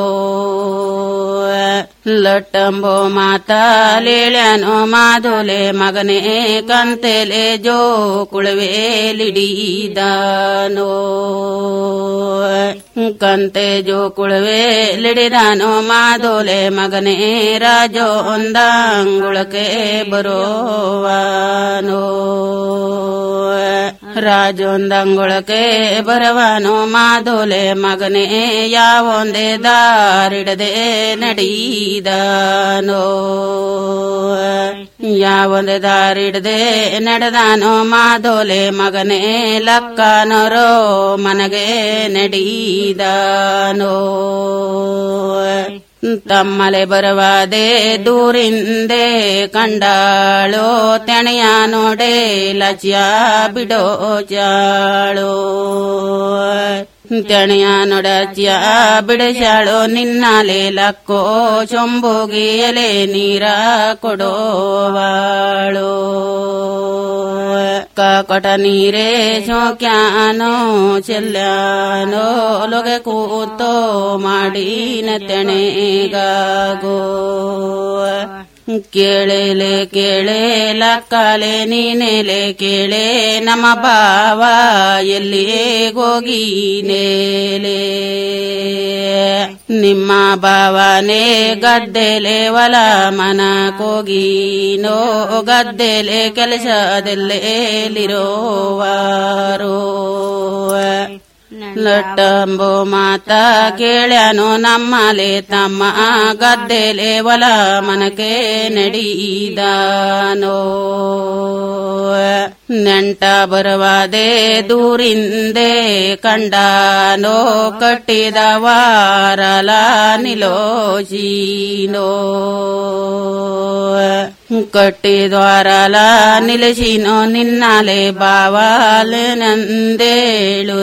ಲಟ್ಟಂಬೋ ಮಾತಾಲೇಳ್ಯಾನೋ ಮಾದೋಲೆ ಮಗನೇ ಕಂತೆಲೆ ಜೋ ಕುಳವೇಲಿಡಿದಾನೋ ಕಂತೆ ಜೋ ಕುಳವೆ ಲಿಡಿದಾನೋ ಮಾದೋಲೆ ಮಗನೇ ರಾಜೋ ಒಂದಂಗುಳಕ್ಕೆ ಬರೋವಾನೋ ರಾಜೊಂದಂಗೊಳಕೆ ಬರವನು ಮಾದೋಲೆ ಮಗನೇ ಯಾವೊಂದೇ ದಾರಿಡದೆ ನಡೆಯಿದನೋ ಯಾವೊಂದೇ ದಾರಿಡದೆ ನಡೆದಾನೋ ಮಾದೋಲೆ ಮಗನೇ ಲಕ್ಕನರೋ ಮನಗೆ ನಡೆಯಿದನೋ ತಮ್ಮಲೆ ಬರವಾದೆ ದೂರಿಂದೆ ಕಂಡಾಳೋ ತೆಣೆಯ ನೋಡೆ ಲಜ್ಯ ಬಿಡೋ ಜಾಳೋ ತೆಣೆಯ ನೊಡಜ್ಯ ಬಿಡಜಾಳೋ ನಿನ್ನಲೆ ಲಕ್ಕೋ ಚೊಂಬುಗಿಯಲೆ ನೀರ ಕೊಡೋವಾಳೋ ಕಟ ನೀರೇ ಚೋಕ್ಯಾನೋ ಚೆಲ್ಲಾನೋ ಲೊಗೆ ಕೂತೋ ಮಾಡಿನ ತೆಣೆಗಾಗೋ ಕೇಳಲೆ ಕೇಳೆ ಲಕ್ಕಲೆ ನೀನೆಲೆ ಕೇಳೆ ನಮ್ಮ ಬಾವ ಎಲ್ಲಿಯೇ ಹೋಗಿನೇಲೆ ನಿಮ್ಮ ಬಾವನೇ ಗದ್ದೆಲೆ ಹೊಲ ಮನ ಕೋಗಿನೋ ಗದ್ದೆಲೆ ಕೆಲಸದಲ್ಲೇಲಿರೋವಾರೋ ಲಟ್ಟಂಬೋ ಮಾತ ಕೇಳ್ಯಾನು ನಮ್ಮಲೆ ತಮ್ಮ ಗದ್ದೆಲೆ ಹೊಲ ಮನಕೆ ನಡೀದಾನೋ ನೆಂಟ ಬರವಾದೆ ದೂರಿಂದೆ ಕಂಡಾನೋ ಕಟ್ಟಿದ ವಾರಲ ನಿಲೋಜೀನೋ ಕಟ್ಟಿದ್ವಾರಲ ನಿಲಸಿನೋ ನಿನ್ನಲೆ ಬಾವಾಲೆ ನಂದೇಳು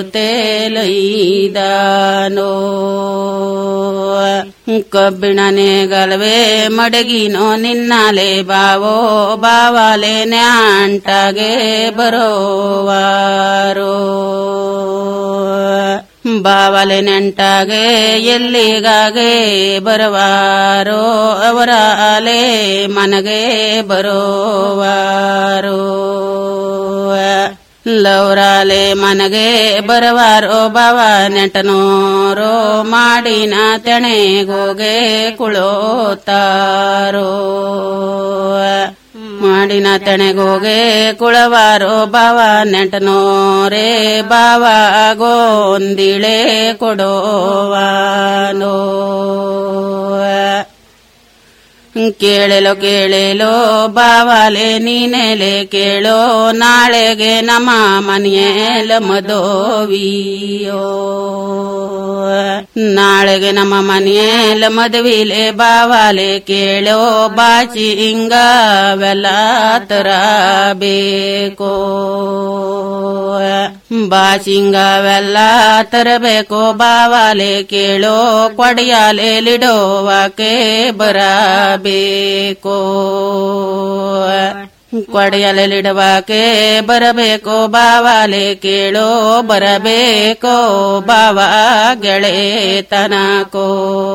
ತೇಲೈದಾನೋ ಕಬ್ಬಿಣನೆ ಗಲವೆ ಮಡಗಿನೋ ನಿನ್ನಲೆ ಬಾವೋ ಬಾವಾಲೆ ನ್ಯಾಂಟಗೆ ಬರೋವಾರೋ ಬಾವಲೆ ನೆಂಟಾಗೆ ಎಲ್ಲಿಗಾಗೆ ಬರವಾರೋ ಅವರ ಅಲೆ ಮನಗೆ ಬರೋವಾರೋ ಲೌರಾಲೆ ಮನಗೆ ಬರವಾರೋ ಬಾವ ನೆಂಟನೋರೋ ಮಾಡಿನ ತೆಣೆಗೋಗೆ ಕುಳೋತಾರೋ ಮಾಡಿನ ತೆಣೆಗೋಗೆ ಕುಳವಾರೋ ಬಾವ ನೆಂಟನೋರೇ ಬಾವ ಗೋಂದಿಳೆ ಕೊಡೋವಾನೋ ಕೇಳಲೋ ಕೇಳಲೋ ಬಾವಾಲೆ ನೀನೆಲೆ ಕೇಳೋ ನಾಳೆಗೆ ನಮ್ಮ ಮನೆಯಲ್ಲ ಮದೋವಿಯೋ ನಾಳೆಗೆ ನಮ್ಮ ಮನೆಯಲ್ಲ ಮದುವಿಲೆ ಬಾವಾಲೆ ಕೇಳೋ ಬಾಚಿ ಹಿಂಗವೆಲ್ಲ ತರಬೇಕೋ ಬಾಚಿಂಗವೆಲ್ಲ ತರಬೇಕೋ ಬಾವಾಲೆ ಕೇಳೋ ಕೊಡಿಯಾಲೆ ಲಿಡೋವಾಕೆ ಬರಬೇಕೋ ಕೊಡೆಯಲಿಡುವಾಕೆ ಬರಬೇಕೋ ಬಾವಾಲೆ ಕೇಳೋ ಬರಬೇಕೋ ಬಾವ ಗೆಳೆತನಕೋ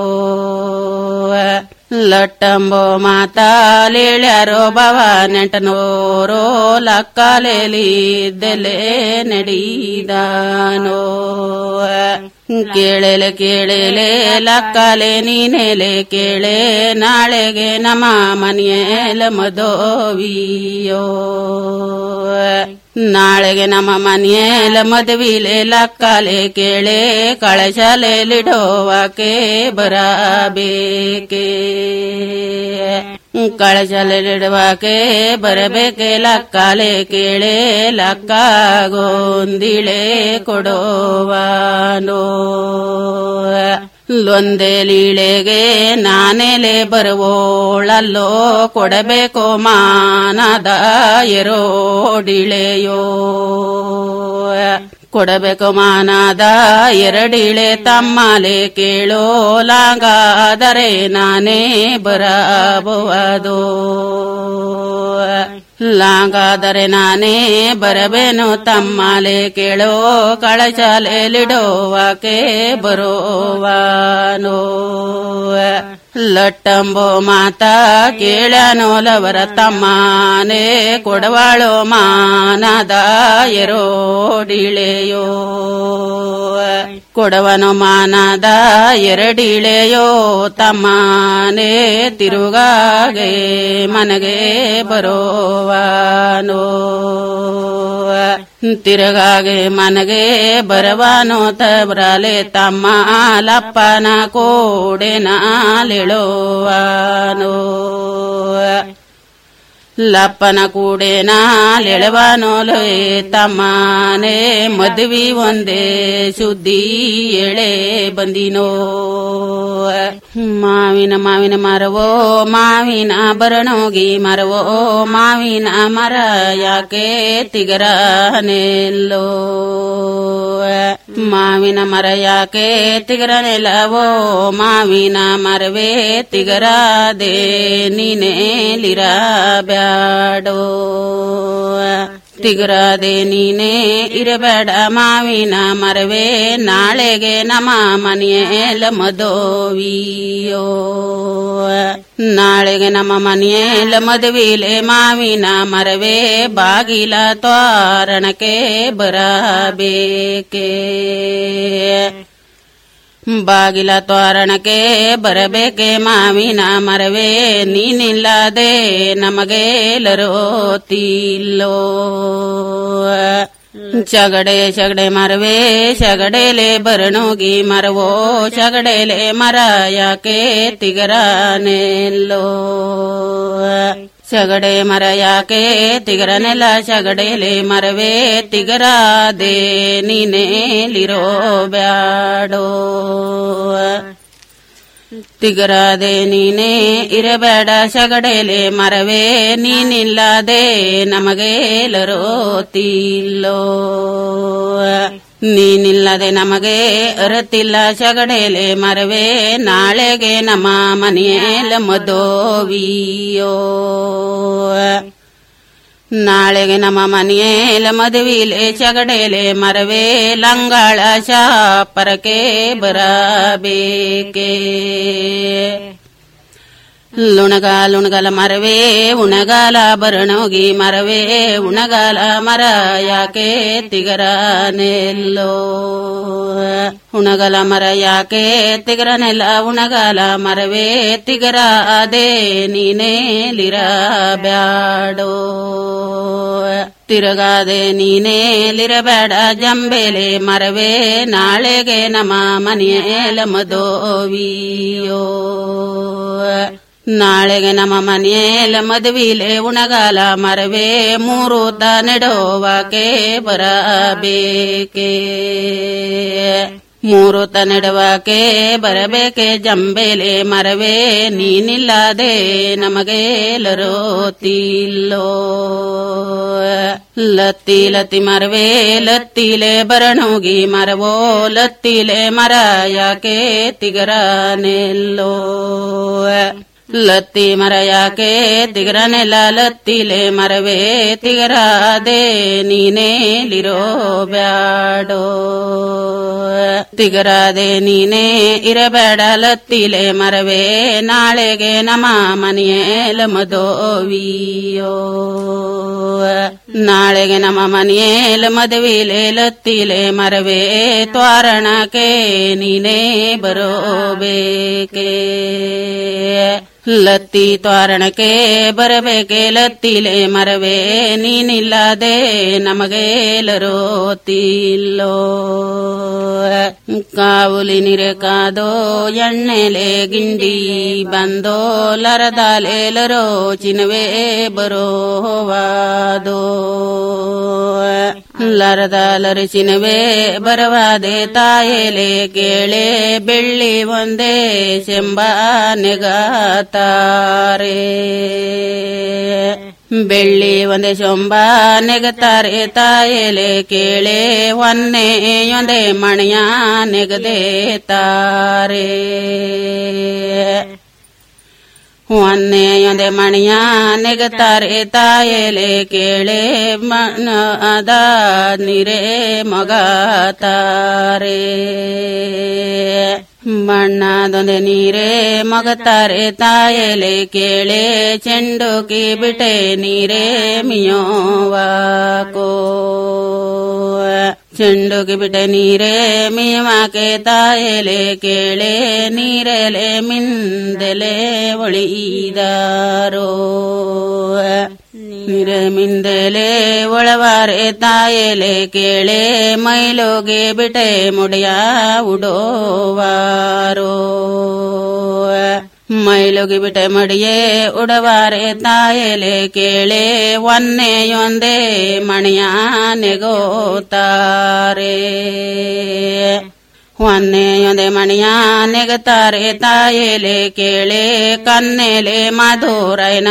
ಲಟ್ಟಂಬೋ ಮಾತಾಲೇಳ್ಯಾರೋ ಬಾವ ನೆಂಟನೋರೋ ಲಕ್ಕಲೆಲಿದ್ದೆಲೆ ನಡೀದಾನೋ ಕೇಳಲೆ ಕೇಳಲೆ ಲಕ್ಕಲೆ ನೀನೆಲೆ ಕೇಳೆ ನಾಳೆಗೆ ನಮ್ಮ ಮನೆಯಲ್ಲ ಮದೋವಿಯೋ ನಾಳೆಗೆ ನಮ್ಮ ಮನೆಯಲ್ಲ ಮದುವಿಲೆ ಲಕ್ಕಲೆ ಕೇಳೆ ಕಳಶಲೆಲಿಡೋವಾಕೆ ಬರಬೇಕೆ ಕಳಶಲಿಡುವಾಕೆ ಬರಬೇಕೆ ಲಕ್ಕಲೆ ಕೇಳೆ ಲಕ್ಕಾಗೊಂದಿಳೆ ಕೊಡೋವಾನೋ ಲೊಂದೆಲೀಳೆಗೆ ನಾನೆಲೆ ಬರುವೋಳಲ್ಲೋ ಕೊಡಬೇಕೋ ಮಾನದ ಎರೋಡಿಳೆಯೋ ಕೊಡಬೇಕು ಮಾನದ ಎರಡಿಳೆ ತಮ್ಮಲೆ ಕೇಳೋ ಲಾಂಗಾದರೆ ನಾನೇ ಬರಬಹುದು ಲಾಂಗಾದರೆ ನಾನೇ ಬರಬೇನು ತಮ್ಮಲೆ ಕೇಳೋ ಕಳಚಲೆಲಿಡೋವಾಕೆ ಬರೋವಾನೋ ಲಟ್ಟಂಬೋ ಮಾತಾ ಕೇಳನೋಲವರ ತಮ್ಮನೆ ಕೊಡವಾಳೋ ಮಾನದ ಎರೋಡಿಳೆಯೋ ಕೊಡವನು ಮಾನದ ಎರಡಿಳೆಯೋ ತಮ್ಮನೆ ತಿರುಗಾಗೆ ಮನಗೆ ಬರೋವಾನೋ ತಿರುಗಾಗೆ ಮನಗೆ ಬರವಾನೋ ತಬ್ರಾಲೆ ತಮ್ಮ ಲಪ್ಪನ ಕೋಡೆ ನಾಲೆಳುವಾನೋ ಲಪ್ಪನ ಕೂಡೆ ನಾಲೆಳವಾನೋಲೆ ತಮ್ಮನೆ ಮದುವೆ ಒಂದೇ ಸುದ್ದಿ ಎಳೆ ಬಂದಿನೋ ಮಾವಿನ ಮಾವಿನ ಮರವೋ ಮಾವಿನ ಬರಣೋಗಿ ಮರವೋ ಮಾವಿನ ಮರ ಯಾಕೆ ತಿಗರ ನೆಲ್ಲೋ ಮಾವಿನ ಮರ ಯಾಕೆ ತಿಗರ ನೆಲವೋ ಮಾವಿನ ಮರವೇ ತಿಗರಾದೆ ನೀನೇಲಿರ ಬ್ಯಾಡೋ ತಿಗರಾದೆ ನೀನೇ ಇರಬೇಡ ಮಾವಿನ ಮರವೇ ನಾಳೆಗೆ ನಮ್ಮ ಮನೆಯಲ್ಲ ಮದೋವಿಯೋ ನಾಳೆಗೆ ನಮ್ಮ ಮನೆಯಲ್ಲ ಮದುವಿಲೆ ಮಾವಿನ ಮರವೇ ಬಾಗಿಲ ತ್ವಾರಣಕ್ಕೆ ಬರಬೇಕೆ ಬಾಗಿಲ ತೋರಣಕ್ಕೆ ಬರಬೇಕೆ ಮಾವಿನ ಮರವೇ ನೀನಿಲ್ಲದೆ ನಮಗೇಲರೋತಿಲ್ಲೋ ಚಗಡೆ ಚಗಡೆ ಮರವೇ ಚಗಡೆಲೆ ಬರಣೋಗಿ ಮರವೋ ಚಗಡೆಲೆ ಮರ ಯಾಕೆ ತಿಗರನೆಲ್ಲೋ ಚಗಡೆ ಮರ ಯಾಕೆ ತಿಗರನೆಲ್ಲ ಚಗಡೆಲೆ ಮರವೇ ತಿಗರಾದೆ ನೀನೇಲಿರೋ ಬ್ಯಾಡೋ ತಿಗರಾದೆ ನೀನೇ ಇರಬೇಡ ಸಗಡೆಲೆ ಮರವೇ ನೀನಿಲ್ಲದೆ ನಮಗೇಲರೋತಿಲ್ಲೋ ನೀನಿಲ್ಲದೆ ನಮಗೆ ಅರತಿಲ್ಲ ಸಗಡೆಲೆ ಮರವೇ ನಾಳೆಗೆ ನಮ್ಮ ಮನೆಯಲ್ಲ ಮದೋವಿಯೋ ನಾಳೆಗೆ ನಮ್ಮ ಮನೆಯಲ್ಲ ಮದುವಿಲೆ ಚಗಡೆಲೆ ಮರವೇ ಲಂಗಾಳ ಶಾಪರಕ್ಕೆ ಬರಬೇಕೆ ಲುಣಗ ಲುಣಗಲ ಮರವೇ ಉಣಗಾಲ ಬರಣೋಗಿ ಮರವೇ ಉಣಗಾಲ ಮರ ಯಾಕೆ ತಿಗರ ನೆಲ್ಲೋ ಉಣಗಲ ಮರ ಯಾಕೆ ತಿಗರ ನೆಲ್ಲ ಉಣಗಾಲ ಮರವೇ ತಿಗರ ಅದೇ ನೀನೇಲಿರ ಬ್ಯಾಡೋ ತಿರುಗಾದೆ ನೀನೇಲಿರಬೇಡ ಜಂಬೇಲೆ ಮರವೇ ನಾಳೆಗೆ ನಮ್ಮ ಮನೆಯಲ್ಲ ಮದೋವಿಯೋ ನಾಳೆಗೆ ನಮ್ಮ ಮನೆಯಲ್ಲ ಮದುವಿಲೆ ಉಣಗಾಲ ಮರವೇ ಮೂರು ತ ನೆಡೋವಾಕೆ ಬರಬೇಕೆ ಮೂರು ತ ನೆಡುವಾಕೆ ಬರಬೇಕೆ ಜಂಬೇಲೆ ಮರವೇ ನೀನಿಲ್ಲದೆ ನಮಗೆ ಲರೋತಿಲ್ಲೋ ಲತ್ತಿ ಲತ್ತಿ ಮರವೇ ಲತ್ತಿಲೆ ಬರಣೋಗಿ ಮರವೋ ಲತ್ತಿಲೆ ಮರ ಯಾಕೆ ತಿಗರ ನೆಲ್ಲೋ ಲತ್ತಿ ಮರ ಯಾಕೆ ತಿಗರನೆಲ್ಲ ಲತ್ತಿಲೆ ಮರವೇ ತಿಗರಾದೆ ನೀನೇಲಿರೋ ಬ್ಯಾಡೋ ತಿಗರಾದೆ ನೀನೇ ಇರಬೇಡ ಲತ್ತಿಲೆ ಮರವೇ ನಾಳೆಗೆ ನಮ್ಮ ಮನೆಯಲ್ಲ ಮದೋವಿಯೋ ನಾಳೆಗೆ ನಮ್ಮ ಮನೆಯಲ್ಲ ಮದುವಿಲೆ ಲತ್ತಿಲೆ ಮರವೇ ತ್ವಾರಣಕ್ಕೆ ನೀನೇ ಬರೋಬೇಕೆ ಲತ್ತಿ ತ್ವಾರಣಕ್ಕೆ ಬರಬೇಕೆ ಲತ್ತಿಲೆ ಮರವೇ ನೀನಿಲ್ಲದೆ ನಮಗೇಲರೋತಿಲ್ಲೋ ಕಾವುಲಿ ನಿರೆಕಾದೋ ಎಣ್ಣೆಲೆ ಗಿಂಡಿ ಬಂದೋ ಲರದಾಲೇಲರೋ ಚಿನವೇ ಬರೋವಾದೋ ಲರದಾಲರಿ ಚಿನವೇ ಬರವಾದೆ ತಾಯೇಲೆ ಕೇಳೆ ಬೆಳ್ಳಿ ಒಂದೇ ಶೆಂಬ ನೆಗತಾರೆ ಬೆಳ್ಳಿ ಒಂದೇ ಶೊಂಬ ನೆಗತಾರೆ ತಾಯೇಲೆ ಕೇಳೆ ಒನ್ನೆ ಒಂದೇ ಮಣಿಯ ನೆಗದೆ ತಾರೆ ಒನ್ನೆ ಒಂದೆ ಮಣಿಯ ನೆಗತಾರೆ ತಾಯೇಲೆ ಕೇಳೆ ಮನ ಅದ ನಿರೆ ಮಗ ತಾರೆ ಬಣ್ಣದೊಂದೆ ನೀರೇ ಮಗತಾರೆ ತಾಯಲೆ ಕೇಳೆ ಚೆಂಡುಕಿ ಬಿಟೆ ನೀರೇ ಮಿಯೋವಾಕೋ ಚೆಂಡುಕಿ ಬಿಟೆ ನೀರೇ ಮಿಯವಾಕೆ ತಾಯಲೆ ಕೇಳೆ ನೀರೆಲೆ ಮಿಂದೆಲೆ ಒಳಿದಾರೋ ನಿರಮಿಂದಲೆ ಒಳವಾರೆ ತಾಯಲೆ ಕೇಳೆ ಮೈಲೋಗೆ ಬಿಟೆ ಮುಡಿಯ ಉಡೋವಾರೋ ಮೈಲುಗಿ ಬಿಟೆ ಮಡಿಯೇ ಉಡವಾರೆ ತಾಯಲೆ ಕೇಳೆ ಒನ್ನೆಯೊಂದೇ ಮಣಿಯ ನೆಗೋತಾರೆ ಹೊನ್ನೆಯೊಂದೆ ಮಣಿಯ ನೆಗತಾರೆ ತಾಯೇಲೆ ಕೇಳೆ ಕನ್ನೆಲೆ ಮಧುರೈನ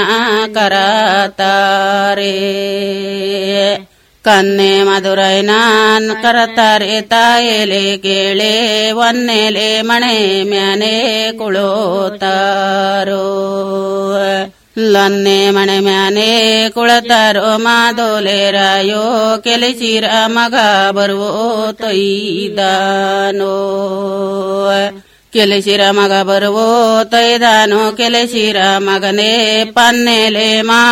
ಕರತಾರೆ ಕನ್ನೆ ಮಧುರೈನ ಕರತಾರೆ ತಾಯೇಲೆ ಕೇಳೆ ಒನ್ನೆಲೆ ಮಣೆ ಮ್ಯಾನೆ ಕುಳೋತಾರೋ ಲನ್ನೆ ಮಣೆ ಮ್ಯಾನೆ ಕುಳತಾರೋ ಮಾದೋಲೆರಾಯೋ ಕೆಲಿಸಿರ ಮಗ ಬರುವೋ ತೊಯ್ದಾನೋ ಕೆಲಿಸಿರ ಮಗ ಬರುವೋ ತೊಯ್ದಾನೋ ಕೆಲಿಸಿರ ಮಗನೇ ಪನ್ನೆಲೆ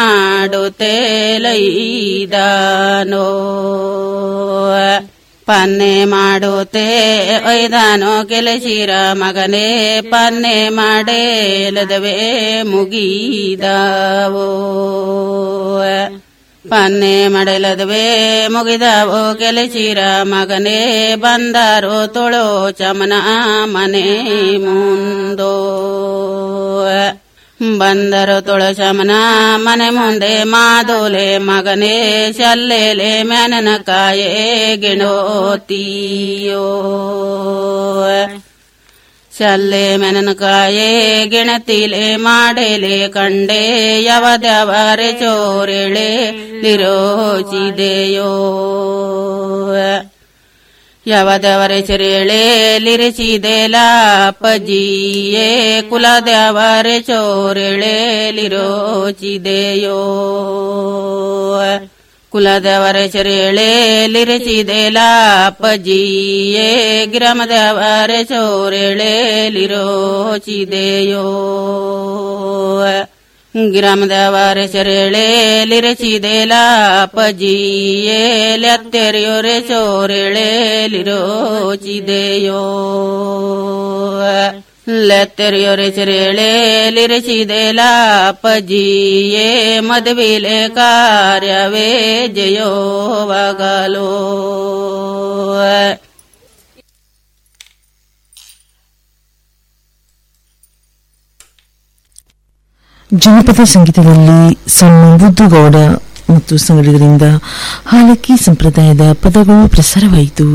ಮಾಡುತ್ತೇಲೈದಾನೋ ಪನ್ನೆ ಮಾಡುತ್ತೆ ಒಯ್ದಾನೋ ಕೆಲಸಿರ ಮಗನೇ ಪನ್ನೆ ಮಾಡೇಲದವೇ ಮುಗಿದಾವೋ ಪನ್ನೆ ಮಾಡಲದವೇ ಮುಗಿದಾವೋ ಕೆಲಸಿರ ಮಗನೇ ಬಂದಾರೋ ತುಳೋ ಚಮನ ಮನೆ ಮುಂದೋ ಬಂದರು ತುಳಸಮನ ಮನೆ ಮುಂದೆ ಮಾದೋಲೆ ಮಗನೇ ಶಲ್ಲೆಲೆ ಮ್ಯಾನನ ಕಾಯೇ ಗಿಣೋತಿಯೋ ಶಲ್ಲೆ ಮೆನನ ಕಾಯೇ ಗಿಣತಿಲೆ ಮಾಡೆಲೆ ಕಂಡೆ ಯವದವರೆ ಚೋರೆಳೆ ಲಿರೋಚಿದೆಯೋ ಯವದವರೆ ಚೆರೆಳೆ ಲಿರಿಸಿದೆ ಲಾಪಜಿಯೇ ಕುಲದವರೆ ಚೋರೆಳೆ ಲಿರೋಚಿದೆಯೋ ಕುಲದವರೆ ಚೆರೆಳೆ ಲಿರಿಸಿದೆ ಲಾಪಜಿಯೇ ಗ್ರಾಮದವರೆ ಚೋರೆಳೆ ಲಿರೋಚಿದೆಯೋ ಗ್ರಾಮದವರೆ ಸೆರೆಳೆ ಲಿರಚಿದೆ ಲಾಪಜಿಯೇ ಲೆತ್ತೆರಿಯೊರೆ ಚೋರೆಳೆ ಲಿರೋಚಿದೆಯೋ ಲೆತ್ತೆರಿಯೊರೆ ಸೆರೆಳೆ ಲಿರಚಿದೆ ಲಾಪಜಿಯೇ ಮದುವಿಲೆ ಕಾರ್ಯವೇ ಜಯೋವಾಗಲೋ
ಜನಪದ ಸಂಗೀತದಲ್ಲಿ ಸಣ್ಣ ಬುದ್ದುಗೌಡ ಮತ್ತು ಸಂಗಡಿಗರಿಂದ ಹಾಲಕ್ಕಿ ಸಂಪ್ರದಾಯದ ಪದಗಳು ಪ್ರಸಾರವಾಯಿತು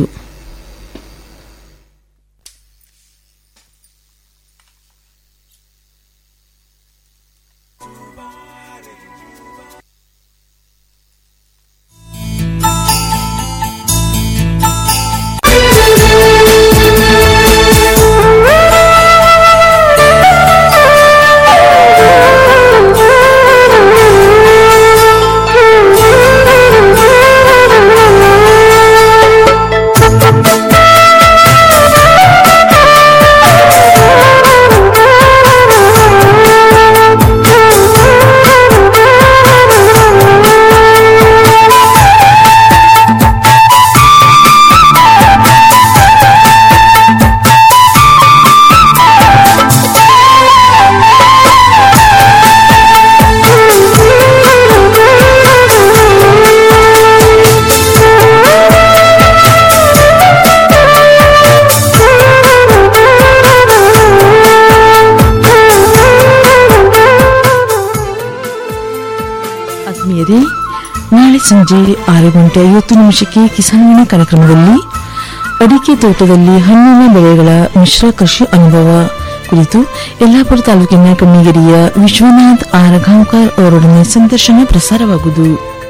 ಆತ್ಮೀಯರೇ ನಾಳೆ ಸಂಜೆ ಆರು ಗಂಟೆ ಐವತ್ತು ನಿಮಿಷಕ್ಕೆ ಕಿಸಾನ್ವಿನ ಕಾರ್ಯಕ್ರಮದಲ್ಲಿ ಅಡಿಕೆ ತೋಟದಲ್ಲಿ ಹಣ್ಣಿನ ಬೆಳೆಗಳ ಮಿಶ್ರ ಕೃಷಿ ಅನುಭವ ಕುರಿತು ಯಲ್ಲಾಪುರ ತಾಲೂಕಿನ ಕಣ್ಣಿಗೆರೆಯ ವಿಶ್ವನಾಥ್ ಆರ್ ಗಾಂವ್ಕರ್ ಅವರೊಡನೆ ಸಂದರ್ಶನ ಪ್ರಸಾರವಾಗುವುದು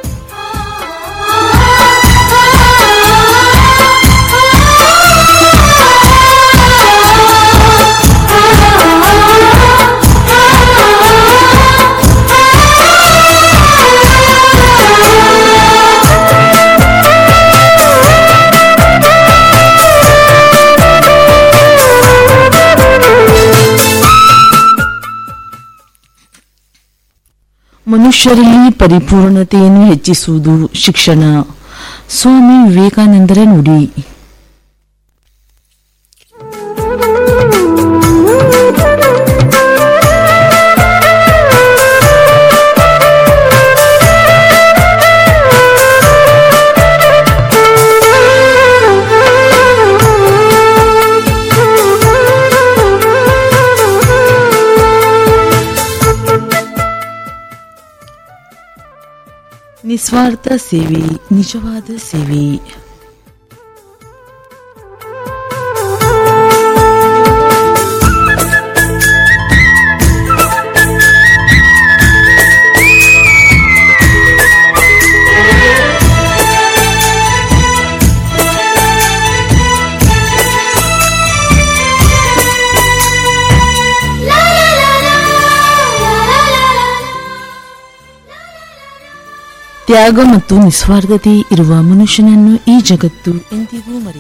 ಮನುಷ್ಯರಲ್ಲಿ ಪರಿಪೂರ್ಣತೆಯನ್ನು ಹೆಚ್ಚಿಸುವುದು ಶಿಕ್ಷಣ ಸ್ವಾಮಿ ವಿವೇಕಾನಂದರ ನುಡಿ ನಿಸ್ವಾರ್ಥ ಸೇವೆ ನಿಜವಾದ ಸೇವೆ ತ್ಯಾಗ ಮತ್ತು ನಿಸ್ವಾರ್ಥತೆ ಇರುವ ಮನುಷ್ಯನನ್ನು ಈ ಜಗತ್ತು ಎಂದಿಗೂ ಮರೆಯ